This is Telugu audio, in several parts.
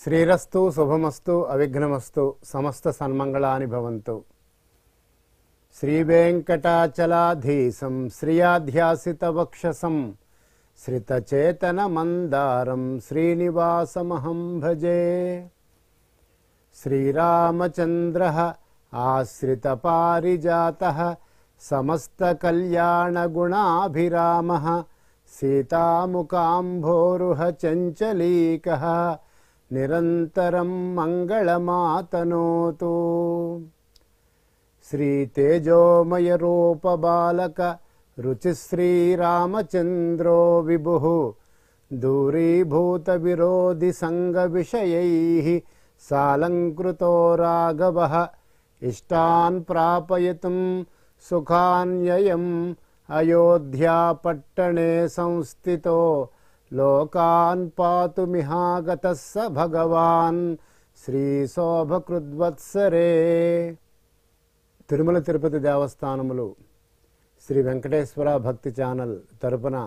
శ్రీరస్తు శుభమస్తు అవిఘ్నమస్తు సమస్త సన్మంగళాని భవంతు శ్రీవేంకటాచలాధీశం శ్రియాధ్యాసితవక్షసం శ్రితచేతనమందారం శ్రీనివాసమహం భజే శ్రీరామచంద్ర ఆశ్రితపారిజాత సమస్తకల్యాణగుణాభిరామ సీతాముకాంభోరుహ చంచలీక నిరంతరం మంగళమాతనోతు శ్రీతేజోమయ రూపబాలక రుచిశ్రీరామచంద్రో విభు దూరీభూత విరోధి సంగ విషయై సాలంకృతో రాఘవ ఇష్టాన్ ప్రాపయతుం సుఖాన్యయం అయోధ్యాపట్టణే సంస్థితో లోకాన్ పాతుమిహాగత స భగవాన్ శ్రీశోభకృద్వత్సరే తిరుమల తిరుపతి దేవస్థానములు శ్రీ వెంకటేశ్వర భక్తి ఛానల్ తరపున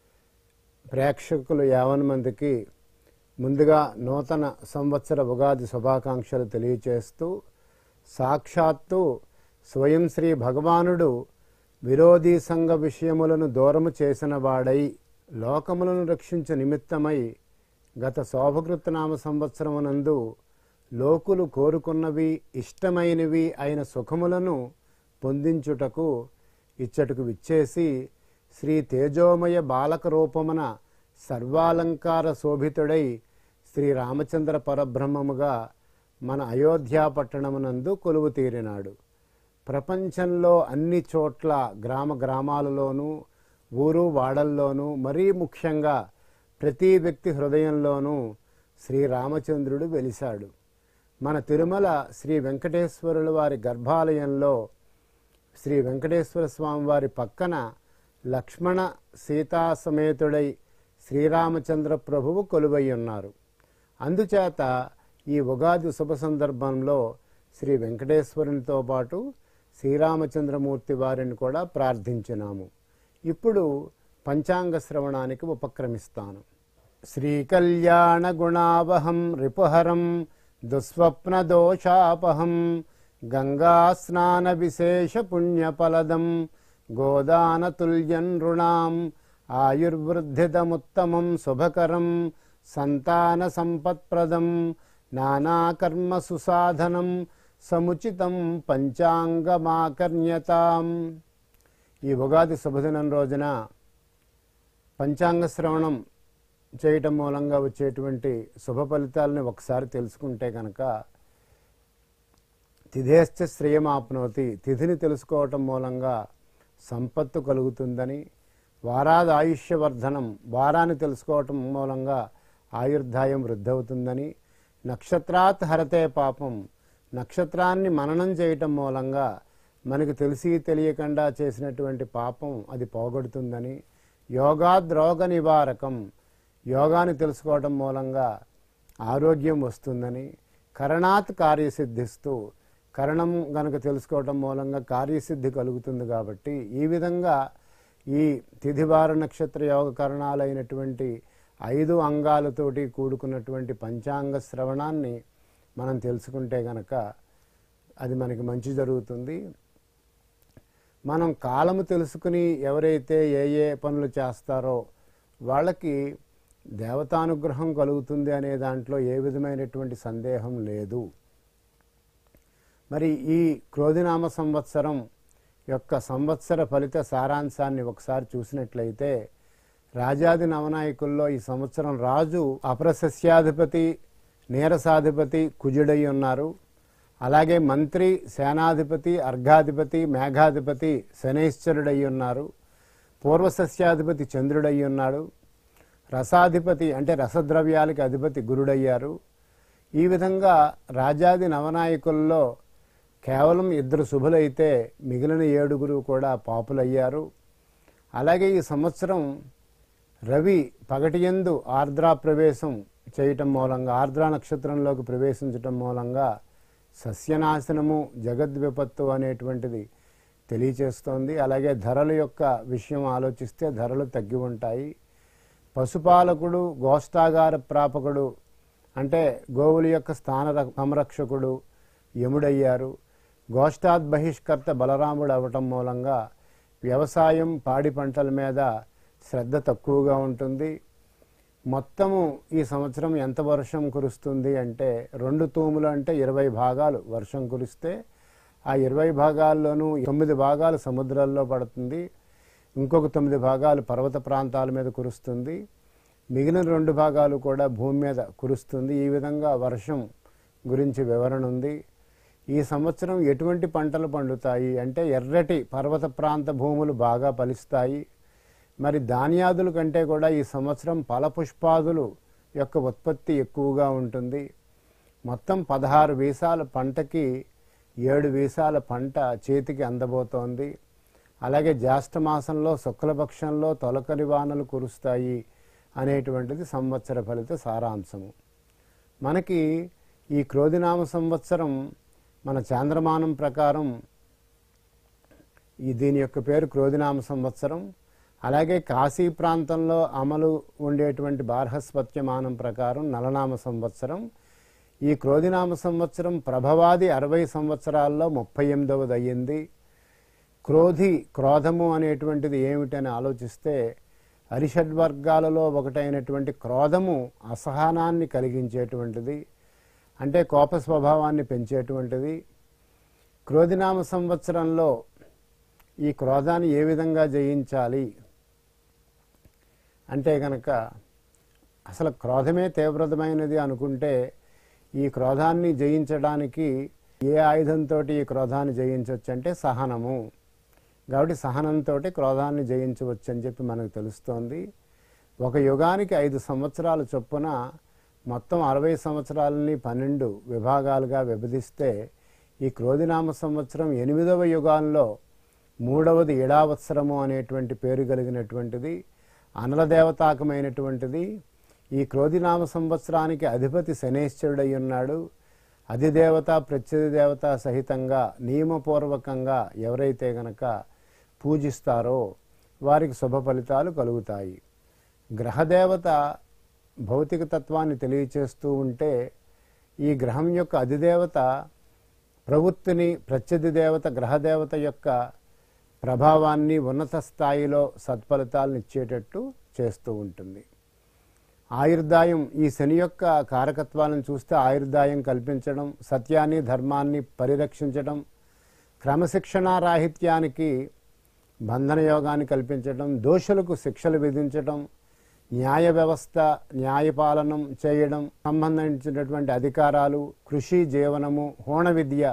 ప్రేక్షకులు యావన్ మందికి ముందుగా నూతన సంవత్సర ఉగాది శుభాకాంక్షలు తెలియచేస్తూ సాక్షాత్తు స్వయం శ్రీ భగవానుడు విరోధీ సంఘ విషయములను దూరము చేసిన వాడై లోకములను రక్షించే నిమిత్తమై గత శోభకృతనామ సంవత్సరమునందు లోకులు కోరుకున్నవి ఇష్టమైనవి అయిన సుఖములను పొందించుటకు ఇచ్చటకు విచ్చేసి శ్రీ తేజోమయ బాలక రూపమున సర్వాలంకార శోభితుడై శ్రీ రామచంద్ర పరబ్రహ్మముగా మన అయోధ్యా పట్టణమునందు కొలువు తీరినాడు ప్రపంచంలో అన్ని చోట్ల గ్రామ గ్రామాలలోనూ ఊరు వాడల్లోనూ మరీ ముఖ్యంగా ప్రతి వ్యక్తి హృదయంలోనూ శ్రీరామచంద్రుడు వెలిశాడు మన తిరుమల శ్రీ వెంకటేశ్వరుల వారి గర్భాలయంలో శ్రీ వెంకటేశ్వర స్వామి వారి పక్కన లక్ష్మణ సీతా సమేతుడై శ్రీరామచంద్ర ప్రభువు కొలువై ఉన్నారు అందుచేత ఈ ఉగాది శుభ సందర్భంలో శ్రీ వెంకటేశ్వరునితో పాటు శ్రీరామచంద్రమూర్తి వారిని కూడా ప్రార్థించినాము ఇప్పుడు పంచాంగ శ్రవణానికి ఉపక్రమిస్తాను శ్రీకళ్యాణ గుణావహం రిపుహరం దుస్వప్న దోషాపహం గంగా స్నాన విశేష పుణ్యఫలదం గోదాన తుల్యం నృణాం ఆయుర్వృద్ధిదముత్తమం శుభకరం సంతాన సంపత్ప్రదం నానాకర్మ సుసాధనం సముచితం పంచాంగమాకర్ణ్యతాం ఈ ఉగాది శుభదినం రోజున పంచాంగ శ్రవణం చేయటం మూలంగా వచ్చేటువంటి శుభ ఫలితాలని ఒకసారి తెలుసుకుంటే కనుక తిథేశ్చ శ్రేయమాప్నోతి తిథిని తెలుసుకోవటం మూలంగా సంపత్తు కలుగుతుందని వారాది ఆయుష్యవర్ధనం వారాన్ని తెలుసుకోవటం మూలంగా ఆయుర్దాయం వృద్ధవుతుందని నక్షత్రాత్ హరతే పాపం నక్షత్రాన్ని మననం చేయటం మూలంగా మనకు తెలిసి తెలియకుండా చేసినటువంటి పాపం అది పోగొడుతుందని యోగాద్రోగ నివారకం యోగాని తెలుసుకోవటం మూలంగా ఆరోగ్యం వస్తుందని కరణాత్ కార్యసిద్ధిస్తూ కరణం గనక తెలుసుకోవటం మూలంగా కార్యసిద్ధి కలుగుతుంది కాబట్టి ఈ విధంగా ఈ తిథివార నక్షత్ర యోగ కరణాలైనటువంటి ఐదు అంగాలతోటి కూడుకున్నటువంటి పంచాంగ శ్రవణాన్ని మనం తెలుసుకుంటే గనక అది మనకి మంచి జరుగుతుంది మనం కాలము తెలుసుకుని ఎవరైతే ఏ ఏ పనులు చేస్తారో వాళ్ళకి దేవతానుగ్రహం కలుగుతుంది అనే దాంట్లో ఏ విధమైనటువంటి సందేహం లేదు మరి ఈ క్రోధినామ సంవత్సరం యొక్క సంవత్సర ఫలిత సారాంశాన్ని ఒకసారి చూసినట్లయితే రాజాది నవనాయకుల్లో ఈ సంవత్సరం రాజు అప్రసస్యాధిపతి నీరసాధిపతి కుజుడై ఉన్నారు అలాగే మంత్రి సేనాధిపతి అర్ఘాధిపతి మేఘాధిపతి శనైశ్చరుడై ఉన్నారు పూర్వసస్యాధిపతి చంద్రుడై ఉన్నాడు రసాధిపతి అంటే రసద్రవ్యాలకి అధిపతి గురుడయ్యారు ఈ విధంగా రాజాది నవనాయకుల్లో కేవలం ఇద్దరు శుభులైతే మిగిలిన ఏడుగురు కూడా పాపులయ్యారు అలాగే ఈ సంవత్సరం రవి పగటియందు ఆర్ద్రా ప్రవేశం చేయటం మూలంగా ఆర్ద్రా నక్షత్రంలోకి ప్రవేశించటం మూలంగా సస్యనాశనము జగద్విపత్తు అనేటువంటిది తెలియచేస్తోంది అలాగే ధరల యొక్క విషయం ఆలోచిస్తే ధరలు తగ్గి ఉంటాయి పశుపాలకుడు గోష్ఠాగార ప్రాపకుడు అంటే గోవుల యొక్క స్థాన ర- సంరక్షకుడు యముడయ్యారు గోష్ఠాద్ బహిష్కర్త బలరాముడు అవటం మూలంగా వ్యవసాయం పాడి పంటల మీద శ్రద్ధ తక్కువగా ఉంటుంది మొత్తము ఈ సంవత్సరం ఎంత వర్షం కురుస్తుంది అంటే రెండు తూములు అంటే ఇరవై భాగాలు వర్షం కురిస్తే ఆ ఇరవై భాగాల్లోనూ తొమ్మిది భాగాలు సముద్రాల్లో పడుతుంది ఇంకొక తొమ్మిది భాగాలు పర్వత ప్రాంతాల మీద కురుస్తుంది మిగిలిన రెండు భాగాలు కూడా భూమి మీద కురుస్తుంది ఈ విధంగా వర్షం గురించి వివరణ ఉంది ఈ సంవత్సరం ఎటువంటి పంటలు పండుతాయి అంటే ఎర్రటి పర్వత ప్రాంత భూములు బాగా ఫలిస్తాయి మరి ధాన్యాదుల కంటే కూడా ఈ సంవత్సరం ఫలపుష్పాదులు యొక్క ఉత్పత్తి ఎక్కువగా ఉంటుంది మొత్తం పదహారు వీసాల పంటకి ఏడు వీసాల పంట చేతికి అందబోతోంది అలాగే జ్యేష్ఠ మాసంలో శుక్లపక్షంలో తొలకరి వానలు కురుస్తాయి అనేటువంటిది సంవత్సర ఫలిత సారాంశము మనకి ఈ క్రోధినామ సంవత్సరం మన చాంద్రమానం ప్రకారం ఈ దీని యొక్క పేరు క్రోధినామ సంవత్సరం అలాగే కాశీ ప్రాంతంలో అమలు ఉండేటువంటి బార్హస్పత్యమానం ప్రకారం నలనామ సంవత్సరం ఈ క్రోధినామ సంవత్సరం ప్రభవాది అరవై సంవత్సరాల్లో ముప్పై ఎనిమిదవది అయ్యింది క్రోధి క్రోధము అనేటువంటిది ఏమిటని ఆలోచిస్తే అరిషడ్వర్గాలలో ఒకటైనటువంటి క్రోధము అసహనాన్ని కలిగించేటువంటిది అంటే కోప స్వభావాన్ని పెంచేటువంటిది క్రోధినామ సంవత్సరంలో ఈ క్రోధాన్ని ఏ విధంగా జయించాలి అంటే గనక అసలు క్రోధమే తీవ్రతమైనది అనుకుంటే ఈ క్రోధాన్ని జయించడానికి ఏ ఆయుధంతో ఈ క్రోధాన్ని జయించవచ్చు అంటే సహనము కాబట్టి సహనంతో క్రోధాన్ని జయించవచ్చు అని చెప్పి మనకు తెలుస్తోంది ఒక యుగానికి ఐదు సంవత్సరాల చొప్పున మొత్తం అరవై సంవత్సరాలని పన్నెండు విభాగాలుగా విభజిస్తే ఈ క్రోధినామ సంవత్సరం ఎనిమిదవ యుగాల్లో మూడవది ఇడావత్సరము అనేటువంటి పేరు కలిగినటువంటిది అనలదేవతాకమైనటువంటిది ఈ క్రోధినామ సంవత్సరానికి అధిపతి శనేశ్వరుడై ఉన్నాడు అధిదేవత ప్రత్యధి దేవత సహితంగా నియమపూర్వకంగా ఎవరైతే గనక పూజిస్తారో వారికి శుభ ఫలితాలు కలుగుతాయి గ్రహదేవత భౌతిక తత్వాన్ని తెలియచేస్తూ ఉంటే ఈ గ్రహం యొక్క అధిదేవత ప్రవృత్తిని ప్రత్యధి దేవత గ్రహదేవత యొక్క ప్రభావాన్ని ఉన్నత స్థాయిలో సత్ఫలితాలను ఇచ్చేటట్టు చేస్తూ ఉంటుంది ఆయుర్దాయం ఈ శని యొక్క కారకత్వాలను చూస్తే ఆయుర్దాయం కల్పించడం సత్యాన్ని ధర్మాన్ని పరిరక్షించడం క్రమశిక్షణా రాహిత్యానికి బంధన యోగాన్ని కల్పించడం దోషులకు శిక్షలు విధించడం న్యాయ వ్యవస్థ న్యాయపాలనం చేయడం సంబంధించినటువంటి అధికారాలు కృషి జీవనము హోణ విద్య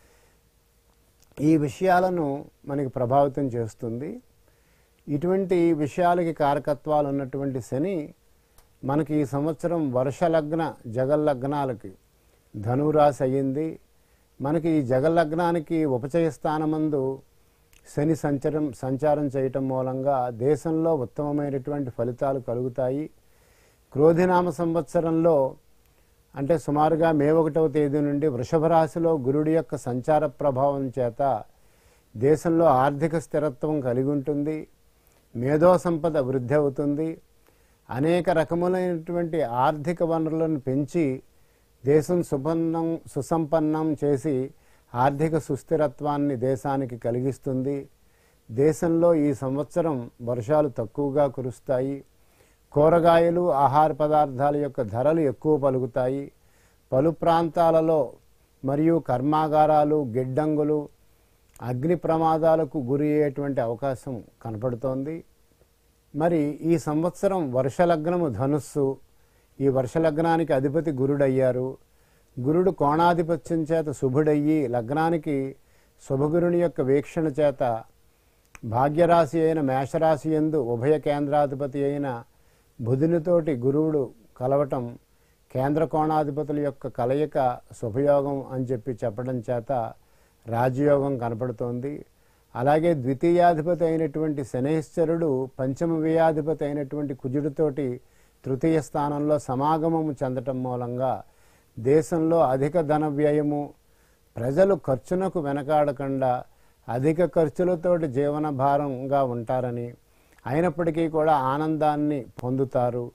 ఈ విషయాలను మనకి ప్రభావితం చేస్తుంది ఇటువంటి విషయాలకి కారకత్వాలు ఉన్నటువంటి శని మనకి ఈ సంవత్సరం వర్షలగ్న జగల్లగ్నాలకి ధనురాశి అయ్యింది మనకి ఈ జగల్లగ్నానికి ఉపచయ స్థానమందు శని సంచారం సంచారం చేయటం మూలంగా దేశంలో ఉత్తమమైనటువంటి ఫలితాలు కలుగుతాయి క్రోధినామ సంవత్సరంలో అంటే సుమారుగా మే ఒకటవ తేదీ నుండి వృషభ రాశిలో గురుడి యొక్క సంచార ప్రభావం చేత దేశంలో ఆర్థిక స్థిరత్వం కలిగి ఉంటుంది మేధో సంపద వృద్ధి అవుతుంది అనేక రకములైనటువంటి ఆర్థిక వనరులను పెంచి దేశం సుపన్నం సుసంపన్నం చేసి ఆర్థిక సుస్థిరత్వాన్ని దేశానికి కలిగిస్తుంది దేశంలో ఈ సంవత్సరం వర్షాలు తక్కువగా కురుస్తాయి కూరగాయలు ఆహార పదార్థాల యొక్క ధరలు ఎక్కువ పలుకుతాయి పలు ప్రాంతాలలో మరియు కర్మాగారాలు గిడ్డంగులు అగ్ని ప్రమాదాలకు గురి అయ్యేటువంటి అవకాశం కనపడుతోంది మరి ఈ సంవత్సరం వర్షలగ్నము ధనుస్సు ఈ వర్షలగ్నానికి అధిపతి గురుడయ్యారు గురుడు కోణాధిపత్యం చేత శుభుడయ్యి లగ్నానికి శుభగురుని యొక్క వీక్షణ చేత భాగ్యరాశి అయిన మేషరాశి ఎందు ఉభయ కేంద్రాధిపతి అయిన బుధునితోటి గురువుడు కలవటం కేంద్ర కోణాధిపతుల యొక్క కలయిక శుభయోగం అని చెప్పి చెప్పడం చేత రాజయోగం కనపడుతోంది అలాగే ద్వితీయాధిపతి అయినటువంటి శనేశ్వరుడు పంచమ వ్యయాధిపతి అయినటువంటి కుజుడితోటి తృతీయ స్థానంలో సమాగమము చెందటం మూలంగా దేశంలో అధిక ధన వ్యయము ప్రజలు ఖర్చునకు వెనకాడకుండా అధిక ఖర్చులతోటి జీవన భారంగా ఉంటారని అయినప్పటికీ కూడా ఆనందాన్ని పొందుతారు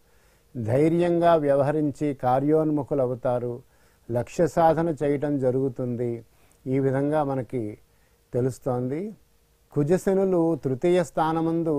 ధైర్యంగా వ్యవహరించి కార్యోన్ముఖులు అవుతారు లక్ష్య సాధన చేయటం జరుగుతుంది ఈ విధంగా మనకి తెలుస్తోంది కుజశనులు తృతీయ స్థానమందు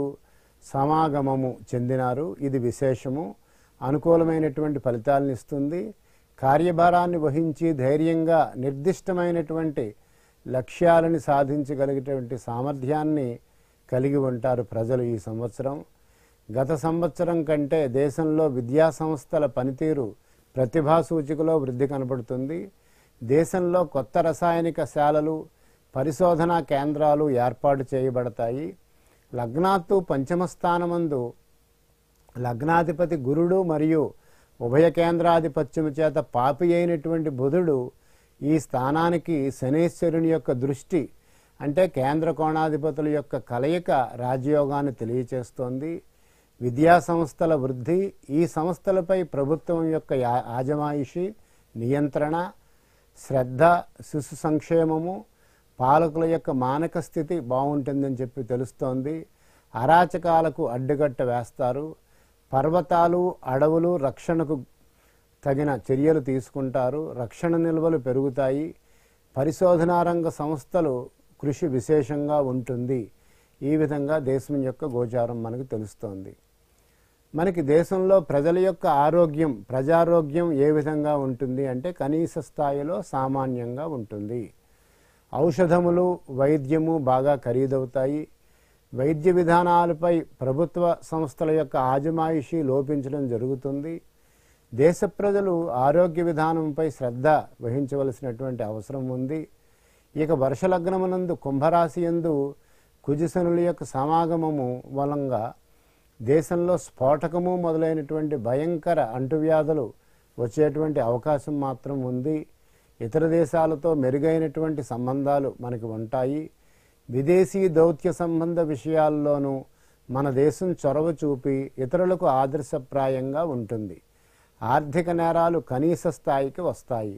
సమాగమము చెందినారు ఇది విశేషము అనుకూలమైనటువంటి ఫలితాలను ఇస్తుంది కార్యభారాన్ని వహించి ధైర్యంగా నిర్దిష్టమైనటువంటి లక్ష్యాలని సాధించగలిగేటువంటి సామర్థ్యాన్ని కలిగి ఉంటారు ప్రజలు ఈ సంవత్సరం గత సంవత్సరం కంటే దేశంలో విద్యా సంస్థల పనితీరు ప్రతిభా సూచికలో వృద్ధి కనబడుతుంది దేశంలో కొత్త రసాయనిక శాలలు పరిశోధనా కేంద్రాలు ఏర్పాటు చేయబడతాయి లగ్నాత్తు పంచమ స్థానమందు లగ్నాధిపతి గురుడు మరియు ఉభయ కేంద్రాధిపత్యము చేత పాపి అయినటువంటి బుధుడు ఈ స్థానానికి శనేశ్వరుని యొక్క దృష్టి అంటే కేంద్ర కోణాధిపతుల యొక్క కలయిక రాజయోగాన్ని తెలియచేస్తోంది విద్యా సంస్థల వృద్ధి ఈ సంస్థలపై ప్రభుత్వం యొక్క యా- ఆజమాయిషి నియంత్రణ శ్రద్ధ శిశు సంక్షేమము పాలకుల యొక్క మానక స్థితి బాగుంటుందని చెప్పి తెలుస్తోంది అరాచకాలకు అడ్డుకట్ట వేస్తారు పర్వతాలు అడవులు రక్షణకు తగిన చర్యలు తీసుకుంటారు రక్షణ నిల్వలు పెరుగుతాయి పరిశోధనా రంగ సంస్థలు కృషి విశేషంగా ఉంటుంది ఈ విధంగా దేశం యొక్క గోచారం మనకు తెలుస్తోంది మనకి దేశంలో ప్రజల యొక్క ఆరోగ్యం ప్రజారోగ్యం ఏ విధంగా ఉంటుంది అంటే కనీస స్థాయిలో సామాన్యంగా ఉంటుంది ఔషధములు వైద్యము బాగా ఖరీదవుతాయి వైద్య విధానాలపై ప్రభుత్వ సంస్థల యొక్క ఆజమాయిషి లోపించడం జరుగుతుంది దేశ ప్రజలు ఆరోగ్య విధానంపై శ్రద్ధ వహించవలసినటువంటి అవసరం ఉంది ఇక వర్షలగ్నమునందు కుంభరాశి యందు కుజశనుల యొక్క సమాగమము మూలంగా దేశంలో స్ఫోటకము మొదలైనటువంటి భయంకర అంటువ్యాధులు వచ్చేటువంటి అవకాశం మాత్రం ఉంది ఇతర దేశాలతో మెరుగైనటువంటి సంబంధాలు మనకి ఉంటాయి విదేశీ దౌత్య సంబంధ విషయాల్లోనూ మన దేశం చొరవ చూపి ఇతరులకు ఆదర్శప్రాయంగా ఉంటుంది ఆర్థిక నేరాలు కనీస స్థాయికి వస్తాయి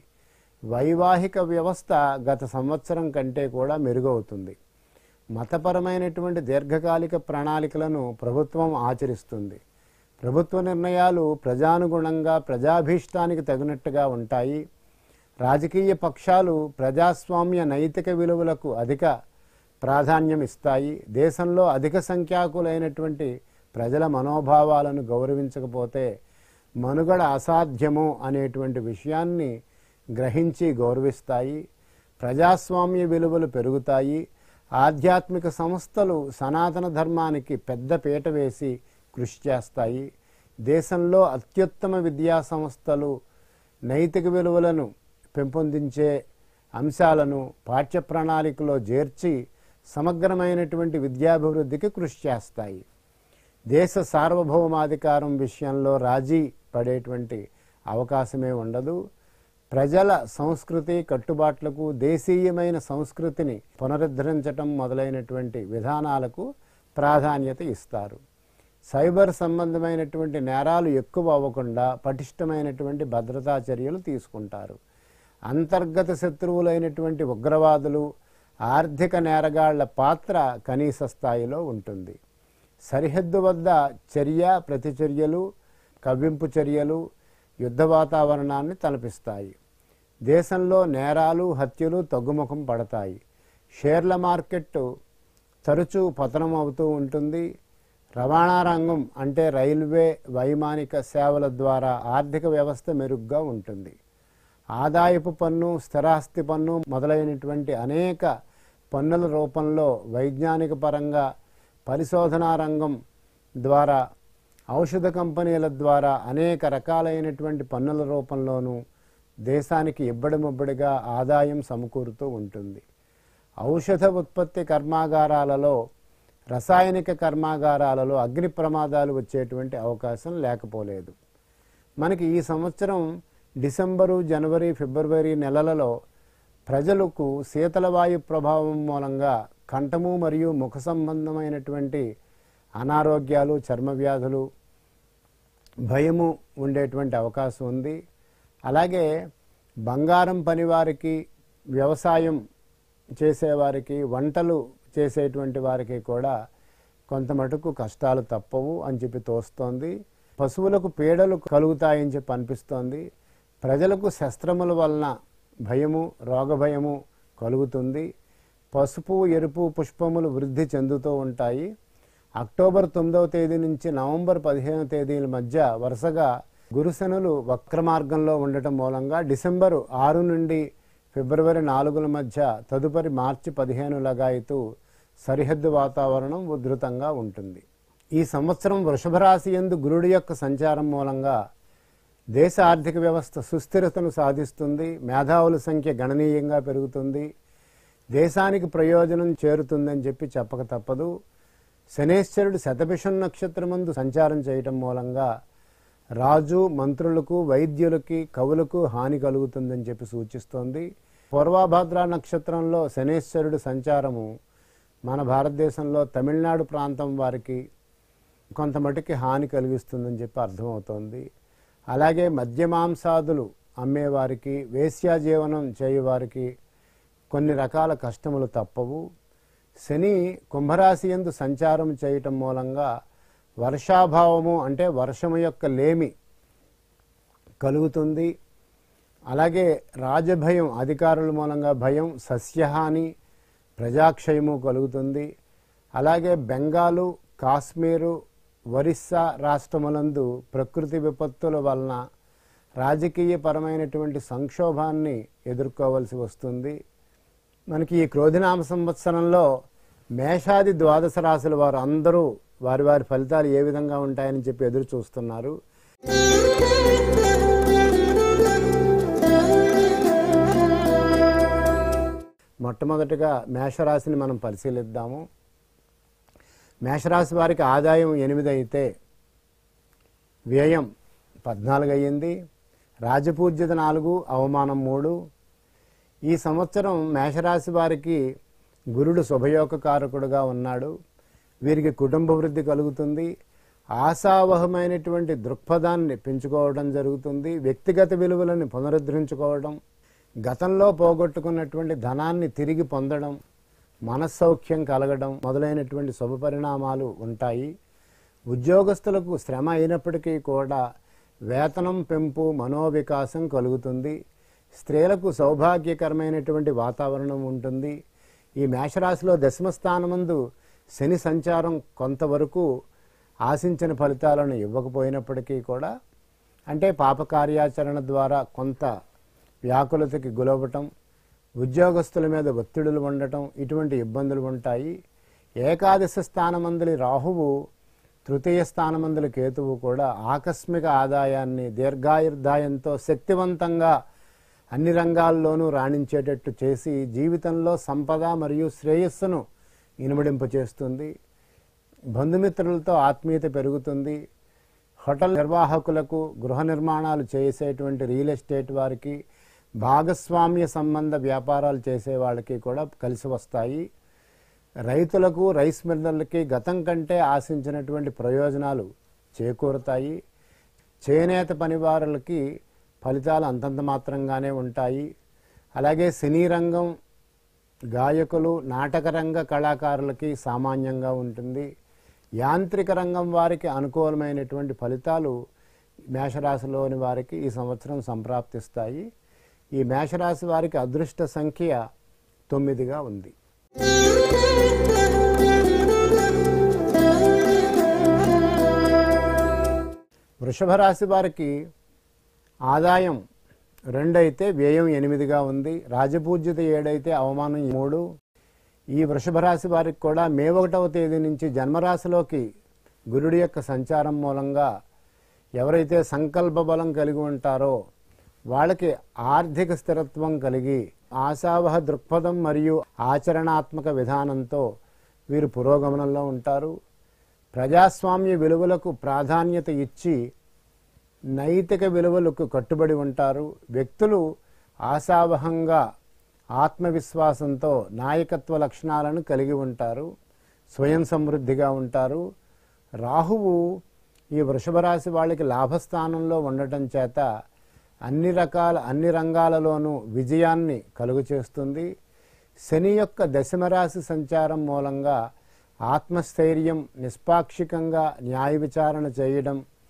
వైవాహిక వ్యవస్థ గత సంవత్సరం కంటే కూడా మెరుగవుతుంది మతపరమైనటువంటి దీర్ఘకాలిక ప్రణాళికలను ప్రభుత్వం ఆచరిస్తుంది ప్రభుత్వ నిర్ణయాలు ప్రజానుగుణంగా ప్రజాభీష్టానికి తగినట్టుగా ఉంటాయి రాజకీయ పక్షాలు ప్రజాస్వామ్య నైతిక విలువలకు అధిక ప్రాధాన్యం ఇస్తాయి దేశంలో అధిక సంఖ్యాకులైనటువంటి ప్రజల మనోభావాలను గౌరవించకపోతే మనుగడ అసాధ్యము అనేటువంటి విషయాన్ని గ్రహించి గౌరవిస్తాయి ప్రజాస్వామ్య విలువలు పెరుగుతాయి ఆధ్యాత్మిక సంస్థలు సనాతన ధర్మానికి పెద్ద పీట వేసి కృషి చేస్తాయి దేశంలో అత్యుత్తమ విద్యా సంస్థలు నైతిక విలువలను పెంపొందించే అంశాలను పాఠ్య ప్రణాళికలో చేర్చి సమగ్రమైనటువంటి విద్యాభివృద్ధికి కృషి చేస్తాయి దేశ సార్వభౌమాధికారం విషయంలో రాజీ పడేటువంటి అవకాశమే ఉండదు ప్రజల సంస్కృతి కట్టుబాట్లకు దేశీయమైన సంస్కృతిని పునరుద్ధరించటం మొదలైనటువంటి విధానాలకు ప్రాధాన్యత ఇస్తారు సైబర్ సంబంధమైనటువంటి నేరాలు ఎక్కువ అవ్వకుండా పటిష్టమైనటువంటి భద్రతా చర్యలు తీసుకుంటారు అంతర్గత శత్రువులైనటువంటి ఉగ్రవాదులు ఆర్థిక నేరగాళ్ల పాత్ర కనీస స్థాయిలో ఉంటుంది సరిహద్దు వద్ద చర్య ప్రతిచర్యలు కవ్వింపు చర్యలు యుద్ధ వాతావరణాన్ని తలపిస్తాయి దేశంలో నేరాలు హత్యలు తగ్గుముఖం పడతాయి షేర్ల మార్కెట్ తరచూ పతనం అవుతూ ఉంటుంది రవాణా రంగం అంటే రైల్వే వైమానిక సేవల ద్వారా ఆర్థిక వ్యవస్థ మెరుగ్గా ఉంటుంది ఆదాయపు పన్ను స్థిరాస్తి పన్ను మొదలైనటువంటి అనేక పన్నుల రూపంలో వైజ్ఞానిక పరంగా పరిశోధనా రంగం ద్వారా ఔషధ కంపెనీల ద్వారా అనేక రకాలైనటువంటి పన్నుల రూపంలోనూ దేశానికి ఇబ్బడిముబ్బడిగా ఆదాయం సమకూరుతూ ఉంటుంది ఔషధ ఉత్పత్తి కర్మాగారాలలో రసాయనిక కర్మాగారాలలో అగ్ని ప్రమాదాలు వచ్చేటువంటి అవకాశం లేకపోలేదు మనకి ఈ సంవత్సరం డిసెంబరు జనవరి ఫిబ్రవరి నెలలలో ప్రజలకు శీతల వాయు ప్రభావం మూలంగా కంఠము మరియు ముఖ సంబంధమైనటువంటి అనారోగ్యాలు చర్మ వ్యాధులు భయము ఉండేటువంటి అవకాశం ఉంది అలాగే బంగారం పనివారికి వ్యవసాయం చేసేవారికి వంటలు చేసేటువంటి వారికి కూడా కొంత మటుకు కష్టాలు తప్పవు అని చెప్పి తోస్తోంది పశువులకు పీడలు కలుగుతాయని చెప్పి అనిపిస్తోంది ప్రజలకు శస్త్రముల వలన భయము రోగభయము కలుగుతుంది పసుపు ఎరుపు పుష్పములు వృద్ధి చెందుతూ ఉంటాయి అక్టోబర్ తొమ్మిదవ తేదీ నుంచి నవంబర్ పదిహేనవ తేదీల మధ్య వరుసగా గురుశనులు వక్ర మార్గంలో ఉండటం మూలంగా డిసెంబరు ఆరు నుండి ఫిబ్రవరి నాలుగుల మధ్య తదుపరి మార్చి పదిహేను లగాయతు సరిహద్దు వాతావరణం ఉధృతంగా ఉంటుంది ఈ సంవత్సరం వృషభ రాశి ఎందు గురుడి యొక్క సంచారం మూలంగా దేశ ఆర్థిక వ్యవస్థ సుస్థిరతను సాధిస్తుంది మేధావుల సంఖ్య గణనీయంగా పెరుగుతుంది దేశానికి ప్రయోజనం చేరుతుందని చెప్పి చెప్పక తప్పదు శనేశ్వరుడు శతభిషం నక్షత్రమందు సంచారం చేయటం మూలంగా రాజు మంత్రులకు వైద్యులకి కవులకు హాని కలుగుతుందని చెప్పి సూచిస్తోంది పూర్వాభాద్ర నక్షత్రంలో శనేశ్వరుడు సంచారము మన భారతదేశంలో తమిళనాడు ప్రాంతం వారికి కొంత మటుకి హాని కలిగిస్తుందని చెప్పి అర్థమవుతోంది అలాగే మద్యమాంసాదులు అమ్మేవారికి వేశ్యా జీవనం చేయవారికి కొన్ని రకాల కష్టములు తప్పవు శని కుంభరాశి ఎందు సంచారం చేయటం మూలంగా వర్షాభావము అంటే వర్షము యొక్క లేమి కలుగుతుంది అలాగే రాజభయం అధికారుల మూలంగా భయం సస్యహాని ప్రజాక్షయము కలుగుతుంది అలాగే బెంగాలు కాశ్మీరు ఒరిస్సా రాష్ట్రములందు ప్రకృతి విపత్తుల వలన రాజకీయపరమైనటువంటి సంక్షోభాన్ని ఎదుర్కోవలసి వస్తుంది మనకి ఈ క్రోధినామ సంవత్సరంలో మేషాది ద్వాదశ రాశుల వారు అందరూ వారి వారి ఫలితాలు ఏ విధంగా ఉంటాయని చెప్పి ఎదురు చూస్తున్నారు మొట్టమొదటిగా మేషరాశిని మనం పరిశీలిద్దాము మేషరాశి వారికి ఆదాయం ఎనిమిది అయితే వ్యయం పద్నాలుగు అయ్యింది రాజపూజ్యత నాలుగు అవమానం మూడు ఈ సంవత్సరం మేషరాశి వారికి గురుడు శుభయోగకారకుడుగా ఉన్నాడు వీరికి కుటుంబ వృద్ధి కలుగుతుంది ఆశావహమైనటువంటి దృక్పథాన్ని పెంచుకోవడం జరుగుతుంది వ్యక్తిగత విలువలను పునరుద్ధరించుకోవడం గతంలో పోగొట్టుకున్నటువంటి ధనాన్ని తిరిగి పొందడం మనస్సౌఖ్యం కలగడం మొదలైనటువంటి శుభ పరిణామాలు ఉంటాయి ఉద్యోగస్తులకు శ్రమ అయినప్పటికీ కూడా వేతనం పెంపు మనోవికాసం కలుగుతుంది స్త్రీలకు సౌభాగ్యకరమైనటువంటి వాతావరణం ఉంటుంది ఈ మేషరాశిలో దశమ స్థానమందు శని సంచారం కొంతవరకు ఆశించిన ఫలితాలను ఇవ్వకపోయినప్పటికీ కూడా అంటే పాపకార్యాచరణ ద్వారా కొంత వ్యాకులతకి గులవటం ఉద్యోగస్తుల మీద ఒత్తిడులు ఉండటం ఇటువంటి ఇబ్బందులు ఉంటాయి ఏకాదశ స్థానమందలి రాహువు తృతీయ స్థానమందలి కేతువు కూడా ఆకస్మిక ఆదాయాన్ని దీర్ఘాయుర్దాయంతో శక్తివంతంగా అన్ని రంగాల్లోనూ రాణించేటట్టు చేసి జీవితంలో సంపద మరియు శ్రేయస్సును ఇనుమడింపచేస్తుంది బంధుమిత్రులతో ఆత్మీయత పెరుగుతుంది హోటల్ నిర్వాహకులకు గృహ నిర్మాణాలు చేసేటువంటి రియల్ ఎస్టేట్ వారికి భాగస్వామ్య సంబంధ వ్యాపారాలు చేసే వాళ్ళకి కూడా కలిసి వస్తాయి రైతులకు రైస్ మిల్లర్లకి గతం కంటే ఆశించినటువంటి ప్రయోజనాలు చేకూరుతాయి చేనేత పనివారులకి ఫలితాలు అంతంత మాత్రంగానే ఉంటాయి అలాగే సినీ రంగం గాయకులు నాటకరంగ కళాకారులకి సామాన్యంగా ఉంటుంది యాంత్రిక రంగం వారికి అనుకూలమైనటువంటి ఫలితాలు మేషరాశిలోని వారికి ఈ సంవత్సరం సంప్రాప్తిస్తాయి ఈ మేషరాశి వారికి అదృష్ట సంఖ్య తొమ్మిదిగా ఉంది వృషభ రాశి వారికి ఆదాయం రెండైతే వ్యయం ఎనిమిదిగా ఉంది రాజపూజ్యత ఏడైతే అవమానం మూడు ఈ వృషభ రాశి వారికి కూడా మే ఒకటవ తేదీ నుంచి జన్మరాశిలోకి గురుడి యొక్క సంచారం మూలంగా ఎవరైతే సంకల్ప బలం కలిగి ఉంటారో వాళ్ళకి ఆర్థిక స్థిరత్వం కలిగి ఆశావహ దృక్పథం మరియు ఆచరణాత్మక విధానంతో వీరు పురోగమనంలో ఉంటారు ప్రజాస్వామ్య విలువలకు ప్రాధాన్యత ఇచ్చి నైతిక విలువలకు కట్టుబడి ఉంటారు వ్యక్తులు ఆశావహంగా ఆత్మవిశ్వాసంతో నాయకత్వ లక్షణాలను కలిగి ఉంటారు స్వయం సమృద్ధిగా ఉంటారు రాహువు ఈ వృషభ రాశి వాళ్ళకి లాభస్థానంలో ఉండటం చేత అన్ని రకాల అన్ని రంగాలలోనూ విజయాన్ని కలుగు చేస్తుంది శని యొక్క దశమరాశి సంచారం మూలంగా ఆత్మస్థైర్యం నిష్పాక్షికంగా న్యాయ విచారణ చేయడం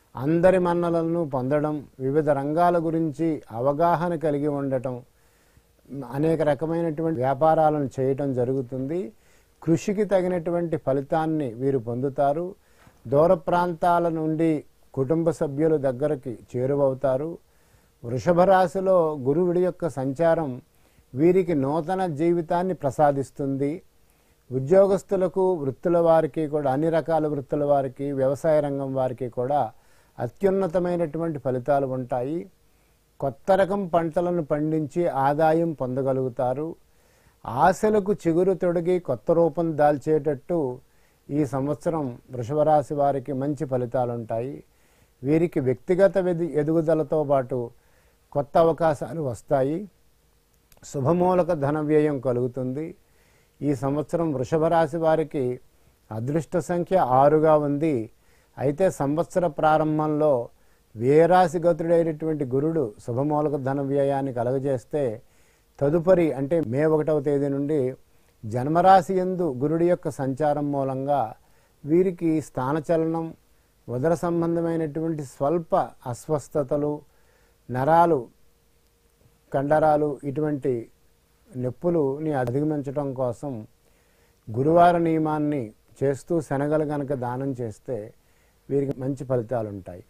అందరి మన్నలను పొందడం వివిధ రంగాల గురించి అవగాహన కలిగి ఉండటం అనేక రకమైనటువంటి వ్యాపారాలను చేయటం జరుగుతుంది కృషికి తగినటువంటి ఫలితాన్ని వీరు పొందుతారు దూర ప్రాంతాల నుండి కుటుంబ సభ్యుల దగ్గరికి చేరువవుతారు వృషభ రాశిలో గురువుడి యొక్క సంచారం వీరికి నూతన జీవితాన్ని ప్రసాదిస్తుంది ఉద్యోగస్తులకు వృత్తుల వారికి కూడా అన్ని రకాల వృత్తుల వారికి వ్యవసాయ రంగం వారికి కూడా అత్యున్నతమైనటువంటి ఫలితాలు ఉంటాయి కొత్త రకం పంటలను పండించి ఆదాయం పొందగలుగుతారు ఆశలకు చిగురు తొడిగి కొత్త రూపం దాల్చేటట్టు ఈ సంవత్సరం వృషభ రాశి వారికి మంచి ఫలితాలు ఉంటాయి వీరికి వ్యక్తిగత వెది- ఎదుగుదలతో పాటు కొత్త అవకాశాలు వస్తాయి శుభమూలక ధన వ్యయం కలుగుతుంది ఈ సంవత్సరం వృషభ రాశి వారికి అదృష్ట సంఖ్య ఆరుగా ఉంది అయితే సంవత్సర ప్రారంభంలో వేరాశి గతుడైనటువంటి గురుడు శుభమూలక ధన వ్యయాన్ని కలగజేస్తే తదుపరి అంటే మే ఒకటవ తేదీ నుండి జన్మరాశి ఎందు గురుడి యొక్క సంచారం మూలంగా వీరికి స్థానచలనం ఉదర సంబంధమైనటువంటి స్వల్ప అస్వస్థతలు నరాలు కండరాలు ఇటువంటి నొప్పులుని అధిగమించడం కోసం గురువార నియమాన్ని చేస్తూ శనగలు గనక దానం చేస్తే వీరికి మంచి ఫలితాలు ఉంటాయి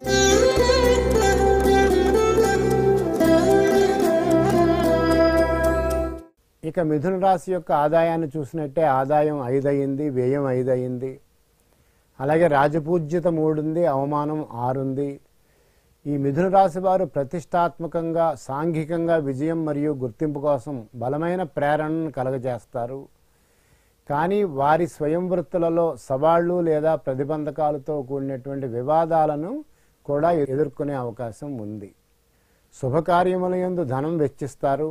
ఇక మిథున రాశి యొక్క ఆదాయాన్ని చూసినట్టే ఆదాయం ఐదు అయింది వ్యయం ఐదు అయింది అలాగే రాజపూజ్యత మూడుంది అవమానం ఆరుంది ఈ మిథున రాశి వారు ప్రతిష్టాత్మకంగా సాంఘికంగా విజయం మరియు గుర్తింపు కోసం బలమైన ప్రేరణను కలగజేస్తారు కానీ వారి స్వయం వృత్తులలో సవాళ్లు లేదా ప్రతిబంధకాలతో కూడినటువంటి వివాదాలను కూడా ఎదుర్కొనే అవకాశం ఉంది శుభకార్యముల యందు ధనం వెచ్చిస్తారు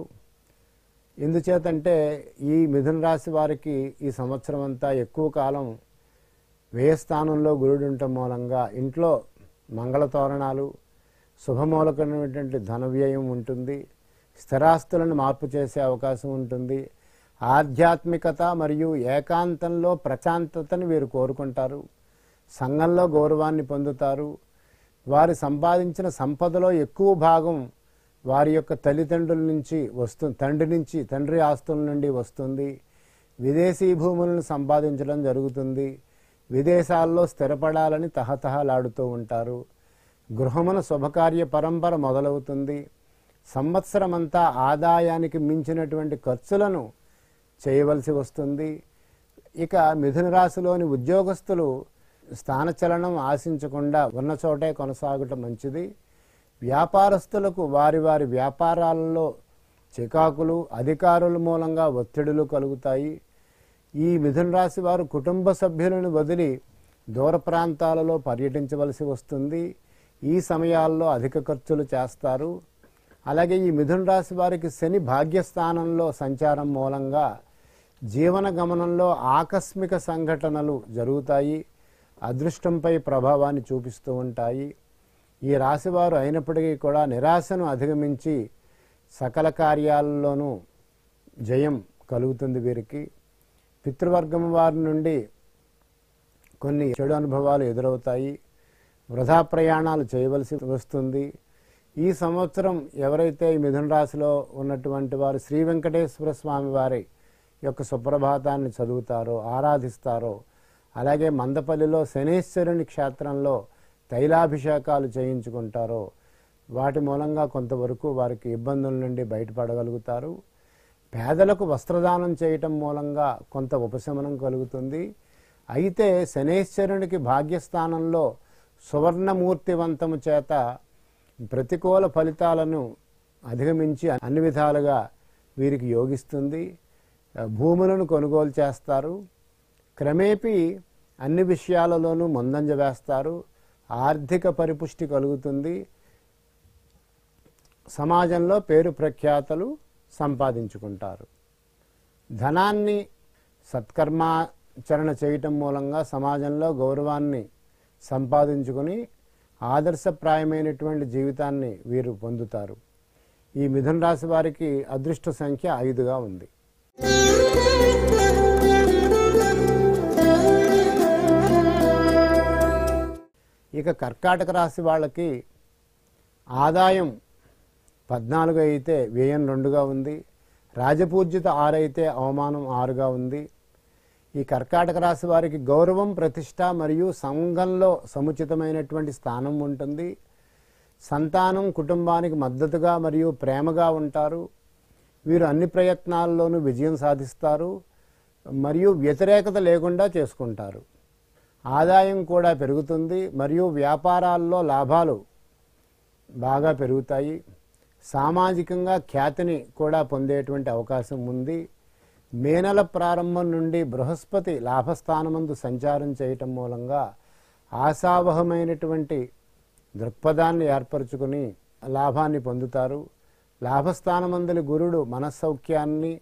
ఎందుచేతంటే ఈ మిథున రాశి వారికి ఈ సంవత్సరం అంతా ఎక్కువ కాలం వ్యయ స్థానంలో గురుడు ఉండటం మూలంగా ఇంట్లో మంగళ తోరణాలు శుభమూలకమైనటువంటి ధన వ్యయం ఉంటుంది స్థిరాస్తులను మార్పు చేసే అవకాశం ఉంటుంది ఆధ్యాత్మికత మరియు ఏకాంతంలో ప్రశాంతతను వీరు కోరుకుంటారు సంఘంలో గౌరవాన్ని పొందుతారు వారు సంపాదించిన సంపదలో ఎక్కువ భాగం వారి యొక్క తల్లిదండ్రుల నుంచి వస్తు తండ్రి నుంచి తండ్రి ఆస్తుల నుండి వస్తుంది విదేశీ భూములను సంపాదించడం జరుగుతుంది విదేశాల్లో స్థిరపడాలని తహతహలాడుతూ ఉంటారు గృహమున శుభకార్య పరంపర మొదలవుతుంది సంవత్సరమంతా ఆదాయానికి మించినటువంటి ఖర్చులను చేయవలసి వస్తుంది ఇక మిథున రాశిలోని ఉద్యోగస్తులు స్థానచలనం ఆశించకుండా ఉన్న చోటే కొనసాగటం మంచిది వ్యాపారస్తులకు వారి వారి వ్యాపారాలలో చికాకులు అధికారుల మూలంగా ఒత్తిడులు కలుగుతాయి ఈ మిథున రాశి వారు కుటుంబ సభ్యులను వదిలి దూర ప్రాంతాలలో పర్యటించవలసి వస్తుంది ఈ సమయాల్లో అధిక ఖర్చులు చేస్తారు అలాగే ఈ మిథున రాశి వారికి శని భాగ్యస్థానంలో సంచారం మూలంగా జీవన గమనంలో ఆకస్మిక సంఘటనలు జరుగుతాయి అదృష్టంపై ప్రభావాన్ని చూపిస్తూ ఉంటాయి ఈ రాశివారు అయినప్పటికీ కూడా నిరాశను అధిగమించి సకల కార్యాలలోనూ జయం కలుగుతుంది వీరికి పితృవర్గం వారి నుండి కొన్ని చెడు అనుభవాలు ఎదురవుతాయి వృధా ప్రయాణాలు చేయవలసి వస్తుంది ఈ సంవత్సరం ఎవరైతే ఈ మిథున రాశిలో ఉన్నటువంటి వారు శ్రీ వెంకటేశ్వర స్వామి వారి యొక్క సుప్రభాతాన్ని చదువుతారో ఆరాధిస్తారో అలాగే మందపల్లిలో శనేశ్వరుని క్షేత్రంలో తైలాభిషేకాలు చేయించుకుంటారో వాటి మూలంగా కొంతవరకు వారికి ఇబ్బందుల నుండి బయటపడగలుగుతారు పేదలకు వస్త్రదానం చేయటం మూలంగా కొంత ఉపశమనం కలుగుతుంది అయితే శనేశ్వరునికి భాగ్యస్థానంలో సువర్ణమూర్తివంతము చేత ప్రతికూల ఫలితాలను అధిగమించి అన్ని విధాలుగా వీరికి యోగిస్తుంది భూములను కొనుగోలు చేస్తారు క్రమేపీ అన్ని విషయాలలోనూ ముందంజ వేస్తారు ఆర్థిక పరిపుష్టి కలుగుతుంది సమాజంలో పేరు ప్రఖ్యాతలు సంపాదించుకుంటారు ధనాన్ని సత్కర్మాచరణ చేయటం మూలంగా సమాజంలో గౌరవాన్ని సంపాదించుకుని ఆదర్శప్రాయమైనటువంటి జీవితాన్ని వీరు పొందుతారు ఈ మిథున రాశి వారికి అదృష్ట సంఖ్య ఐదుగా ఉంది ఇక కర్కాటక రాశి వాళ్ళకి ఆదాయం పద్నాలుగు అయితే వ్యయం రెండుగా ఉంది రాజపూజ్యత ఆరు అయితే అవమానం ఆరుగా ఉంది ఈ కర్కాటక రాశి వారికి గౌరవం ప్రతిష్ట మరియు సంఘంలో సముచితమైనటువంటి స్థానం ఉంటుంది సంతానం కుటుంబానికి మద్దతుగా మరియు ప్రేమగా ఉంటారు వీరు అన్ని ప్రయత్నాల్లోనూ విజయం సాధిస్తారు మరియు వ్యతిరేకత లేకుండా చేసుకుంటారు ఆదాయం కూడా పెరుగుతుంది మరియు వ్యాపారాల్లో లాభాలు బాగా పెరుగుతాయి సామాజికంగా ఖ్యాతిని కూడా పొందేటువంటి అవకాశం ఉంది మే నెల ప్రారంభం నుండి బృహస్పతి లాభస్థానమందు సంచారం చేయటం మూలంగా ఆశావహమైనటువంటి దృక్పథాన్ని ఏర్పరచుకుని లాభాన్ని పొందుతారు లాభస్థానమందులి గురుడు మనస్సౌఖ్యాన్ని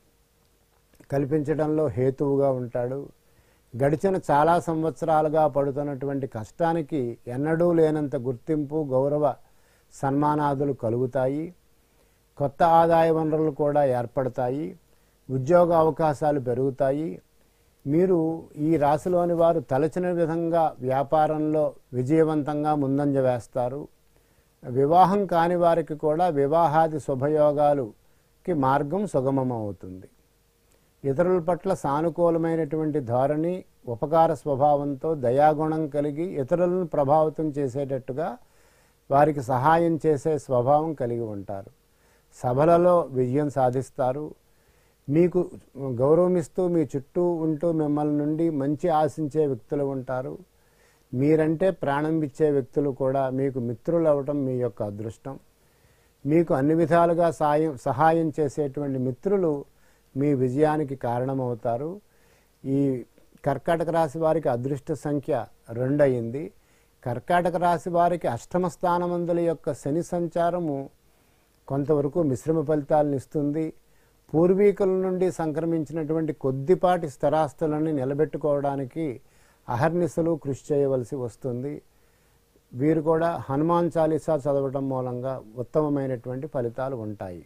కల్పించడంలో హేతువుగా ఉంటాడు గడిచిన చాలా సంవత్సరాలుగా పడుతున్నటువంటి కష్టానికి ఎన్నడూ లేనంత గుర్తింపు గౌరవ సన్మానాదులు కలుగుతాయి కొత్త ఆదాయ వనరులు కూడా ఏర్పడతాయి ఉద్యోగ అవకాశాలు పెరుగుతాయి మీరు ఈ రాశిలోని వారు తలచిన విధంగా వ్యాపారంలో విజయవంతంగా ముందంజ వేస్తారు వివాహం కాని వారికి కూడా వివాహాది శుభయోగాలుకి మార్గం సుగమమవుతుంది ఇతరుల పట్ల సానుకూలమైనటువంటి ధోరణి ఉపకార స్వభావంతో దయాగుణం కలిగి ఇతరులను ప్రభావితం చేసేటట్టుగా వారికి సహాయం చేసే స్వభావం కలిగి ఉంటారు సభలలో విజయం సాధిస్తారు మీకు గౌరవమిస్తూ మీ చుట్టూ ఉంటూ మిమ్మల్ని నుండి మంచి ఆశించే వ్యక్తులు ఉంటారు మీరంటే ప్రాణం ఇచ్చే వ్యక్తులు కూడా మీకు మిత్రులు అవటం మీ యొక్క అదృష్టం మీకు అన్ని విధాలుగా సాయం సహాయం చేసేటువంటి మిత్రులు మీ విజయానికి కారణమవుతారు ఈ కర్కాటక రాశి వారికి అదృష్ట సంఖ్య రెండు అయింది కర్కాటక రాశి వారికి అష్టమ స్థానమందుల యొక్క శని సంచారము కొంతవరకు మిశ్రమ ఫలితాలను ఇస్తుంది పూర్వీకుల నుండి సంక్రమించినటువంటి కొద్దిపాటి స్థిరాస్తులను నిలబెట్టుకోవడానికి అహర్నిశలు కృషి చేయవలసి వస్తుంది వీరు కూడా హనుమాన్ చాలీసా చదవటం మూలంగా ఉత్తమమైనటువంటి ఫలితాలు ఉంటాయి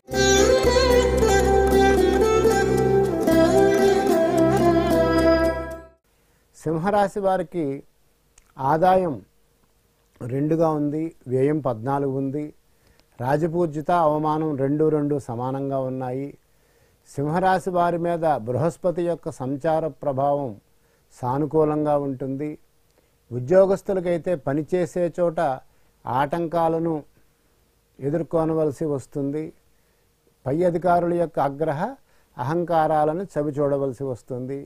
సింహరాశి వారికి ఆదాయం రెండుగా ఉంది వ్యయం పద్నాలుగు ఉంది రాజపూజ్యత అవమానం రెండు రెండు సమానంగా ఉన్నాయి సింహరాశి వారి మీద బృహస్పతి యొక్క సంచార ప్రభావం సానుకూలంగా ఉంటుంది ఉద్యోగస్తులకైతే పనిచేసే చోట ఆటంకాలను ఎదుర్కొనవలసి వస్తుంది పై అధికారుల యొక్క ఆగ్రహ అహంకారాలను చవి చూడవలసి వస్తుంది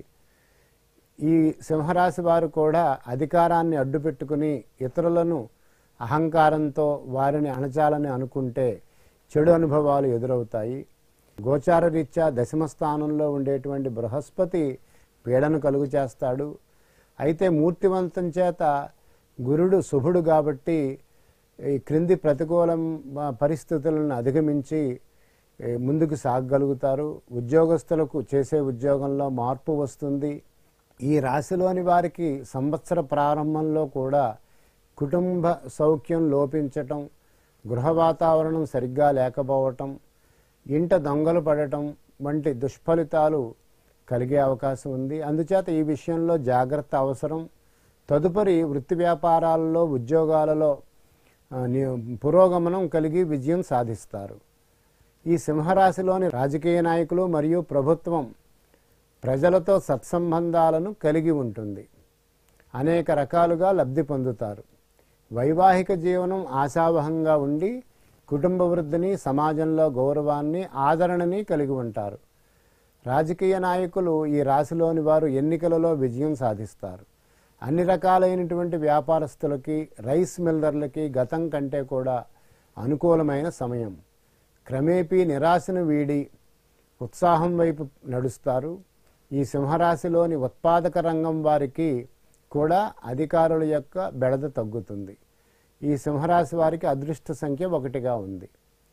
ఈ సింహరాశి వారు కూడా అధికారాన్ని అడ్డుపెట్టుకుని ఇతరులను అహంకారంతో వారిని అణచాలని అనుకుంటే చెడు అనుభవాలు ఎదురవుతాయి గోచార రీత్యా దశమ స్థానంలో ఉండేటువంటి బృహస్పతి పీడను కలుగు చేస్తాడు అయితే మూర్తివంతం చేత గురుడు శుభుడు కాబట్టి ఈ క్రింది ప్రతికూలం ఆ, పరిస్థితులను అధిగమించి ఏ, ముందుకు సాగగలుగుతారు ఉద్యోగస్తులకు చేసే ఉద్యోగంలో మార్పు వస్తుంది ఈ రాశిలోని వారికి సంవత్సర ప్రారంభంలో కూడా కుటుంబ సౌఖ్యం లోపించటం గృహ వాతావరణం సరిగ్గా లేకపోవటం ఇంట దొంగలు పడటం వంటి దుష్ఫలితాలు కలిగే అవకాశం ఉంది అందుచేత ఈ విషయంలో జాగ్రత్త అవసరం తదుపరి వృత్తి వ్యాపారాలలో ఉద్యోగాలలో ఆ, ని- పురోగమనం కలిగి విజయం సాధిస్తారు ఈ సింహరాశిలోని రాజకీయ నాయకులు మరియు ప్రభుత్వం ప్రజలతో సత్సంబంధాలను కలిగి ఉంటుంది అనేక రకాలుగా లబ్ధి పొందుతారు వైవాహిక జీవనం ఆశావహంగా ఉండి కుటుంబ వృద్ధిని సమాజంలో గౌరవాన్ని ఆదరణని కలిగి ఉంటారు రాజకీయ నాయకులు ఈ రాశిలోని వారు ఎన్నికలలో విజయం సాధిస్తారు అన్ని రకాలైనటువంటి వ్యాపారస్తులకి రైస్ మిల్లర్లకి గతం కంటే కూడా అనుకూలమైన సమయం క్రమేపీ నిరాశను వీడి ఉత్సాహం వైపు నడుస్తారు ఈ సింహరాశిలోని ఉత్పాదక రంగం వారికి కూడా అధికారుల యొక్క బెడద తగ్గుతుంది ఈ సింహరాశి వారికి అదృష్ట సంఖ్య ఒకటిగా ఉంది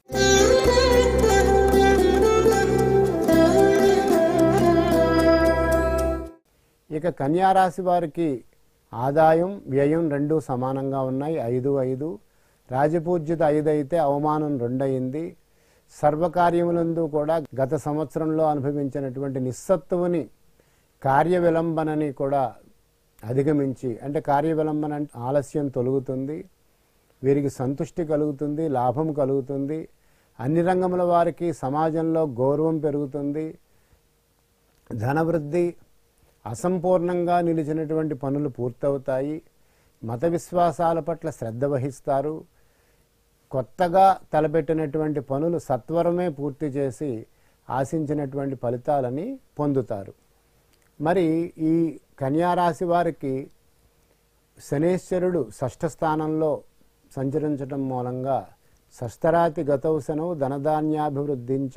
ఇక కన్యారాశి వారికి ఆదాయం వ్యయం రెండు సమానంగా ఉన్నాయి ఐదు ఐదు రాజపూజ్యత ఐదు అయితే అవమానం రెండు అయింది సర్వకార్యములందు కూడా గత సంవత్సరంలో అనుభవించినటువంటి నిస్సత్తువుని కార్య విలంబనని కూడా అధిగమించి అంటే కార్యవిలంబన అంటే ఆలస్యం తొలుగుతుంది వీరికి సంతుష్టి కలుగుతుంది లాభం కలుగుతుంది అన్ని రంగముల వారికి సమాజంలో గౌరవం పెరుగుతుంది ధనవృద్ధి అసంపూర్ణంగా నిలిచినటువంటి పనులు పూర్తవుతాయి మత విశ్వాసాల పట్ల శ్రద్ధ వహిస్తారు కొత్తగా తలపెట్టినటువంటి పనులు సత్వరమే పూర్తి చేసి ఆశించినటువంటి ఫలితాలని పొందుతారు మరి ఈ కన్యారాశి వారికి శనేశ్వరుడు షష్ఠ స్థానంలో సంచరించటం మూలంగా షష్టరాతి గతౌసను ధనధాన్యాభివృద్ధించ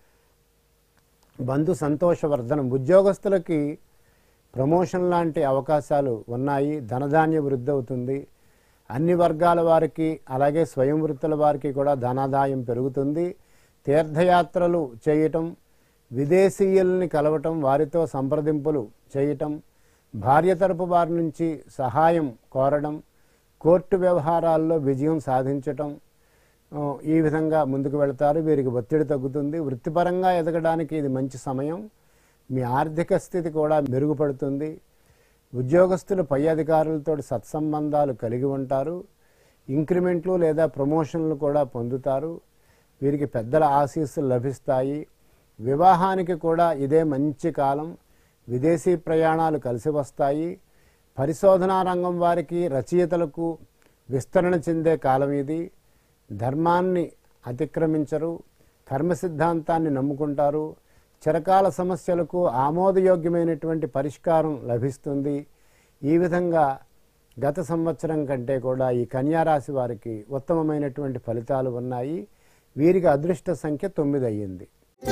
బంధు సంతోషవర్ధనం ఉద్యోగస్తులకి ప్రమోషన్ లాంటి అవకాశాలు ఉన్నాయి ధనధాన్య వృద్ధి అవుతుంది అన్ని వర్గాల వారికి అలాగే స్వయం వృత్తుల వారికి కూడా ధనాదాయం పెరుగుతుంది తీర్థయాత్రలు చేయటం విదేశీయుల్ని కలవటం వారితో సంప్రదింపులు చేయటం భార్య తరపు వారి నుంచి సహాయం కోరడం కోర్టు వ్యవహారాల్లో విజయం సాధించటం ఆ, ఈ విధంగా ముందుకు వెళతారు వీరికి ఒత్తిడి తగ్గుతుంది వృత్తిపరంగా ఎదగడానికి ఇది మంచి సమయం మీ ఆర్థిక స్థితి కూడా మెరుగుపడుతుంది ఉద్యోగస్తులు పై అధికారులతో సత్సంబంధాలు కలిగి ఉంటారు ఇంక్రిమెంట్లు లేదా ప్రమోషన్లు కూడా పొందుతారు వీరికి పెద్దల ఆశీస్సులు లభిస్తాయి వివాహానికి కూడా ఇదే మంచి కాలం విదేశీ ప్రయాణాలు కలిసి వస్తాయి పరిశోధనా రంగం వారికి రచయితలకు విస్తరణ చెందే కాలం ఇది ధర్మాన్ని అతిక్రమించరు కర్మ సిద్ధాంతాన్ని నమ్ముకుంటారు చిరకాల సమస్యలకు ఆమోదయోగ్యమైనటువంటి పరిష్కారం లభిస్తుంది ఈ విధంగా గత సంవత్సరం కంటే కూడా ఈ కన్యారాశి వారికి ఉత్తమమైనటువంటి ఫలితాలు ఉన్నాయి వీరికి అదృష్ట సంఖ్య తొమ్మిది అయ్యింది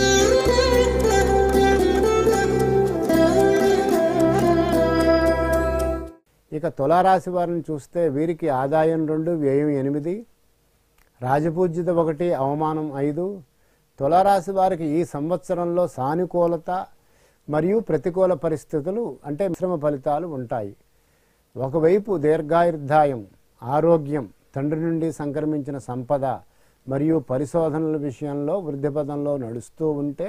ఇక తులారాశి వారిని చూస్తే వీరికి ఆదాయం రెండు వ్యయం ఎనిమిది రాజపూజ్యత ఒకటి అవమానం ఐదు తులారాశి వారికి ఈ సంవత్సరంలో సానుకూలత మరియు ప్రతికూల పరిస్థితులు అంటే మిశ్రమ ఫలితాలు ఉంటాయి ఒకవైపు దీర్ఘాయుర్దాయం ఆరోగ్యం తండ్రి నుండి సంక్రమించిన సంపద మరియు పరిశోధనల విషయంలో వృద్ధిపథంలో నడుస్తూ ఉంటే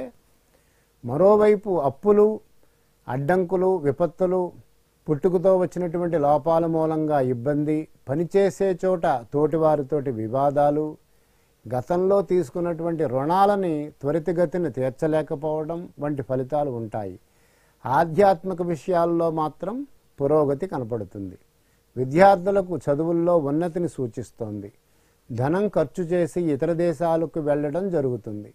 మరోవైపు అప్పులు అడ్డంకులు విపత్తులు పుట్టుకతో వచ్చినటువంటి లోపాల మూలంగా ఇబ్బంది పనిచేసే చోట తోటివారితోటి వివాదాలు గతంలో తీసుకున్నటువంటి రుణాలని త్వరితగతిని తీర్చలేకపోవడం వంటి ఫలితాలు ఉంటాయి ఆధ్యాత్మిక విషయాల్లో మాత్రం పురోగతి కనపడుతుంది విద్యార్థులకు చదువుల్లో ఉన్నతిని సూచిస్తోంది ధనం ఖర్చు చేసి ఇతర దేశాలకు వెళ్ళడం జరుగుతుంది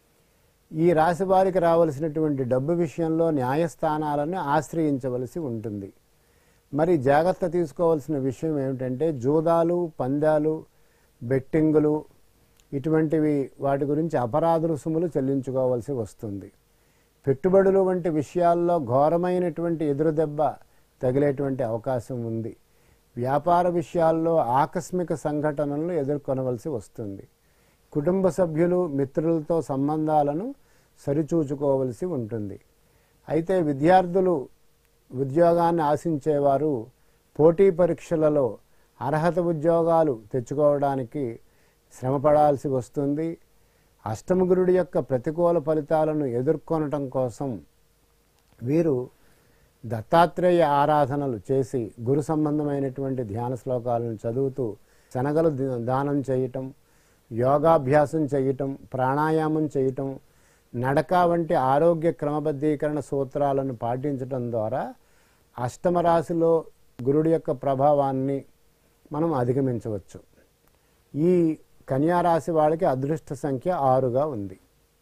ఈ రాశి వారికి రావలసినటువంటి డబ్బు విషయంలో న్యాయస్థానాలను ఆశ్రయించవలసి ఉంటుంది మరి జాగ్రత్త తీసుకోవాల్సిన విషయం ఏమిటంటే జూదాలు పందాలు బెట్టింగులు ఇటువంటివి వాటి గురించి అపరాధ రుసుములు చెల్లించుకోవాల్సి వస్తుంది పెట్టుబడులు వంటి విషయాల్లో ఘోరమైనటువంటి ఎదురుదెబ్బ తగిలేటువంటి అవకాశం ఉంది వ్యాపార విషయాల్లో ఆకస్మిక సంఘటనలను ఎదుర్కొనవలసి వస్తుంది కుటుంబ సభ్యులు మిత్రులతో సంబంధాలను సరిచూచుకోవలసి ఉంటుంది అయితే విద్యార్థులు ఉద్యోగాన్ని ఆశించేవారు పోటీ పరీక్షలలో అర్హత ఉద్యోగాలు తెచ్చుకోవడానికి శ్రమపడాల్సి వస్తుంది అష్టమగురుడి యొక్క ప్రతికూల ఫలితాలను ఎదుర్కొనటం కోసం వీరు దత్తాత్రేయ ఆరాధనలు చేసి గురు సంబంధమైనటువంటి ధ్యాన శ్లోకాలను చదువుతూ శనగలు ది- దానం చేయటం యోగాభ్యాసం చేయటం ప్రాణాయామం చేయటం నడక వంటి ఆరోగ్య క్రమబద్ధీకరణ సూత్రాలను పాటించటం ద్వారా అష్టమ రాశిలో గురుడి యొక్క ప్రభావాన్ని మనం అధిగమించవచ్చు ఈ కన్యా రాశి వాళ్ళకి అదృష్ట సంఖ్య ఆరుగా ఉంది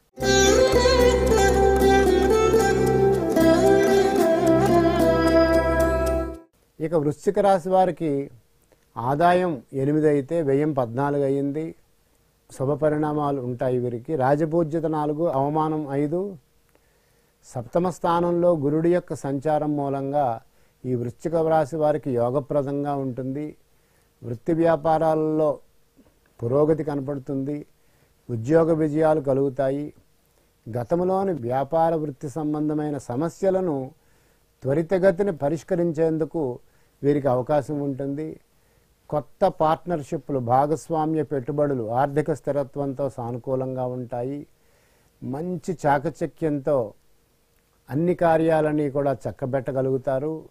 ఇక వృశ్చిక రాశి వారికి ఆదాయం ఎనిమిది అయితే వ్యయం పద్నాలుగు అయింది శుభ పరిణామాలు ఉంటాయి వీరికి రాజపూజ్యత నాలుగు అవమానం ఐదు సప్తమ స్థానంలో గురుడి యొక్క సంచారం మూలంగా ఈ వృశ్చిక రాశి వారికి యోగప్రదంగా ఉంటుంది వృత్తి వ్యాపారాలలో పురోగతి కనపడుతుంది ఉద్యోగ విజయాలు కలుగుతాయి గతంలోని వ్యాపార వృత్తి సంబంధమైన సమస్యలను త్వరితగతిని పరిష్కరించేందుకు వీరికి అవకాశం ఉంటుంది కొత్త పార్ట్నర్షిప్లు భాగస్వామ్య పెట్టుబడులు ఆర్థిక స్థిరత్వంతో సానుకూలంగా ఉంటాయి మంచి చాకచక్యంతో అన్ని కార్యాలని కూడా చక్కబెట్టగలుగుతారు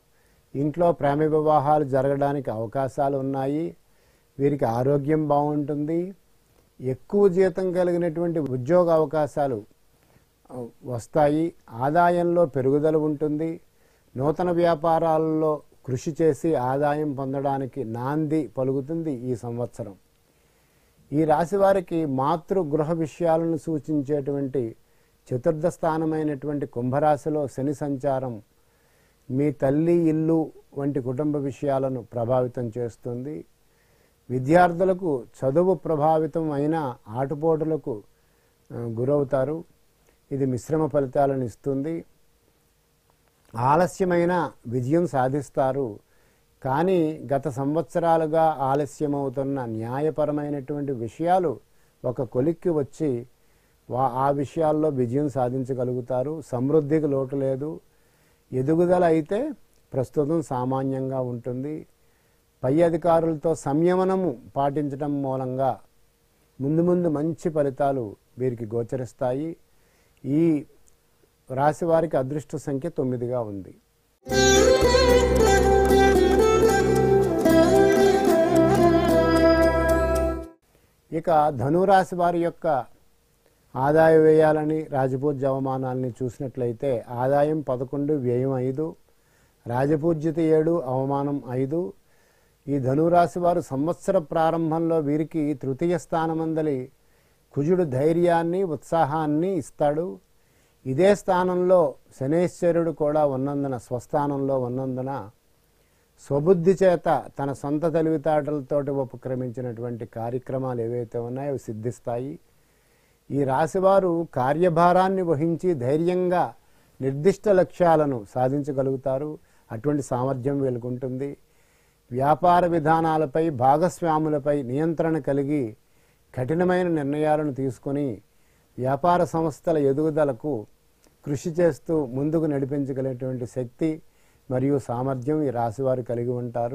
ఇంట్లో ప్రేమ వివాహాలు జరగడానికి అవకాశాలు ఉన్నాయి వీరికి ఆరోగ్యం బాగుంటుంది ఎక్కువ జీతం కలిగినటువంటి ఉద్యోగ అవకాశాలు ఆ, వస్తాయి ఆదాయంలో పెరుగుదల ఉంటుంది నూతన వ్యాపారాలలో కృషి చేసి ఆదాయం పొందడానికి నాంది పలుకుతుంది ఈ సంవత్సరం ఈ రాశి వారికి మాతృ గృహ విషయాలను సూచించేటువంటి చతుర్థ స్థానమైనటువంటి కుంభరాశిలో శని సంచారం మీ తల్లి ఇల్లు వంటి కుటుంబ విషయాలను ప్రభావితం చేస్తుంది విద్యార్థులకు చదువు ప్రభావితం అయిన ఆటుపోటులకు ఆ, గురవుతారు ఇది మిశ్రమ ఫలితాలను ఇస్తుంది ఆలస్యమైన విజయం సాధిస్తారు కానీ గత సంవత్సరాలుగా ఆలస్యమవుతున్న న్యాయపరమైనటువంటి విషయాలు ఒక కొలిక్కి వచ్చి వా ఆ విషయాల్లో విజయం సాధించగలుగుతారు సమృద్ధికి లోటు లేదు ఎదుగుదల అయితే ప్రస్తుతం సామాన్యంగా ఉంటుంది పై అధికారులతో సంయమనము పాటించడం మూలంగా ముందు ముందు మంచి ఫలితాలు వీరికి గోచరిస్తాయి ఈ రాశి వారికి అదృష్ట సంఖ్య తొమ్మిదిగా ఉంది ఇక ధనురాశి వారి యొక్క ఆదాయ వ్యయాలని రాజపూజ్య అవమానాలని చూసినట్లయితే ఆదాయం పదకొండు వ్యయం ఐదు రాజపూజ్యత ఏడు అవమానం ఐదు ఈ ధనురాశి వారు సంవత్సర ప్రారంభంలో వీరికి తృతీయ స్థానమందలి కుజుడు ధైర్యాన్ని ఉత్సాహాన్ని ఇస్తాడు ఇదే స్థానంలో శనేశ్వరుడు కూడా ఉన్నందున స్వస్థానంలో ఉన్నందున స్వబుద్ధి చేత తన సొంత తెలివితేటలతోటి ఉపక్రమించినటువంటి కార్యక్రమాలు ఏవైతే ఉన్నాయో అవి సిద్ధిస్తాయి ఈ రాశివారు కార్యభారాన్ని వహించి ధైర్యంగా నిర్దిష్ట లక్ష్యాలను సాధించగలుగుతారు అటువంటి సామర్థ్యం వీళ్ళకుంటుంది వ్యాపార విధానాలపై భాగస్వాములపై నియంత్రణ కలిగి కఠినమైన నిర్ణయాలను తీసుకొని వ్యాపార సంస్థల ఎదుగుదలకు కృషి చేస్తూ ముందుకు నడిపించగలిగినటువంటి శక్తి మరియు సామర్థ్యం ఈ రాశివారు కలిగి ఉంటారు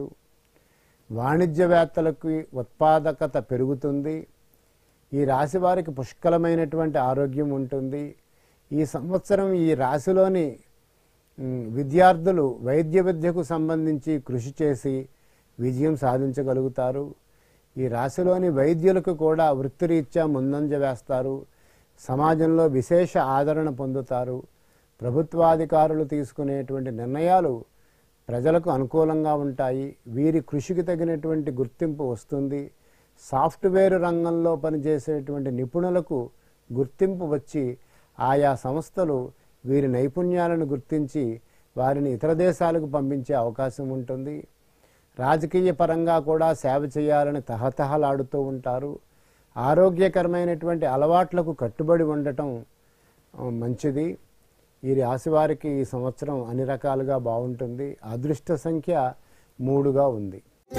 వాణిజ్యవేత్తలకు ఉత్పాదకత పెరుగుతుంది ఈ రాశి వారికి పుష్కలమైనటువంటి ఆరోగ్యం ఉంటుంది ఈ సంవత్సరం ఈ రాశిలోని ఉమ్, విద్యార్థులు వైద్య విద్యకు సంబంధించి కృషి చేసి విజయం సాధించగలుగుతారు ఈ రాశిలోని వైద్యులకు కూడా వృత్తిరీత్యా ముందంజ వేస్తారు సమాజంలో విశేష ఆదరణ పొందుతారు ప్రభుత్వాధికారులు తీసుకునేటువంటి నిర్ణయాలు ప్రజలకు అనుకూలంగా ఉంటాయి వీరి కృషికి తగినటువంటి గుర్తింపు వస్తుంది సాఫ్ట్వేర్ రంగంలో పనిచేసేటువంటి నిపుణులకు గుర్తింపు వచ్చి ఆయా సంస్థలు వీరి నైపుణ్యాలను గుర్తించి వారిని ఇతర దేశాలకు పంపించే అవకాశం ఉంటుంది రాజకీయ పరంగా కూడా సేవ చేయాలని తహతహలాడుతూ ఉంటారు ఆరోగ్యకరమైనటువంటి అలవాట్లకు కట్టుబడి ఉండటం ఆ, మంచిది ఈ రాశి వారికి ఈ సంవత్సరం అన్ని రకాలుగా బాగుంటుంది అదృష్ట సంఖ్య మూడుగా ఉంది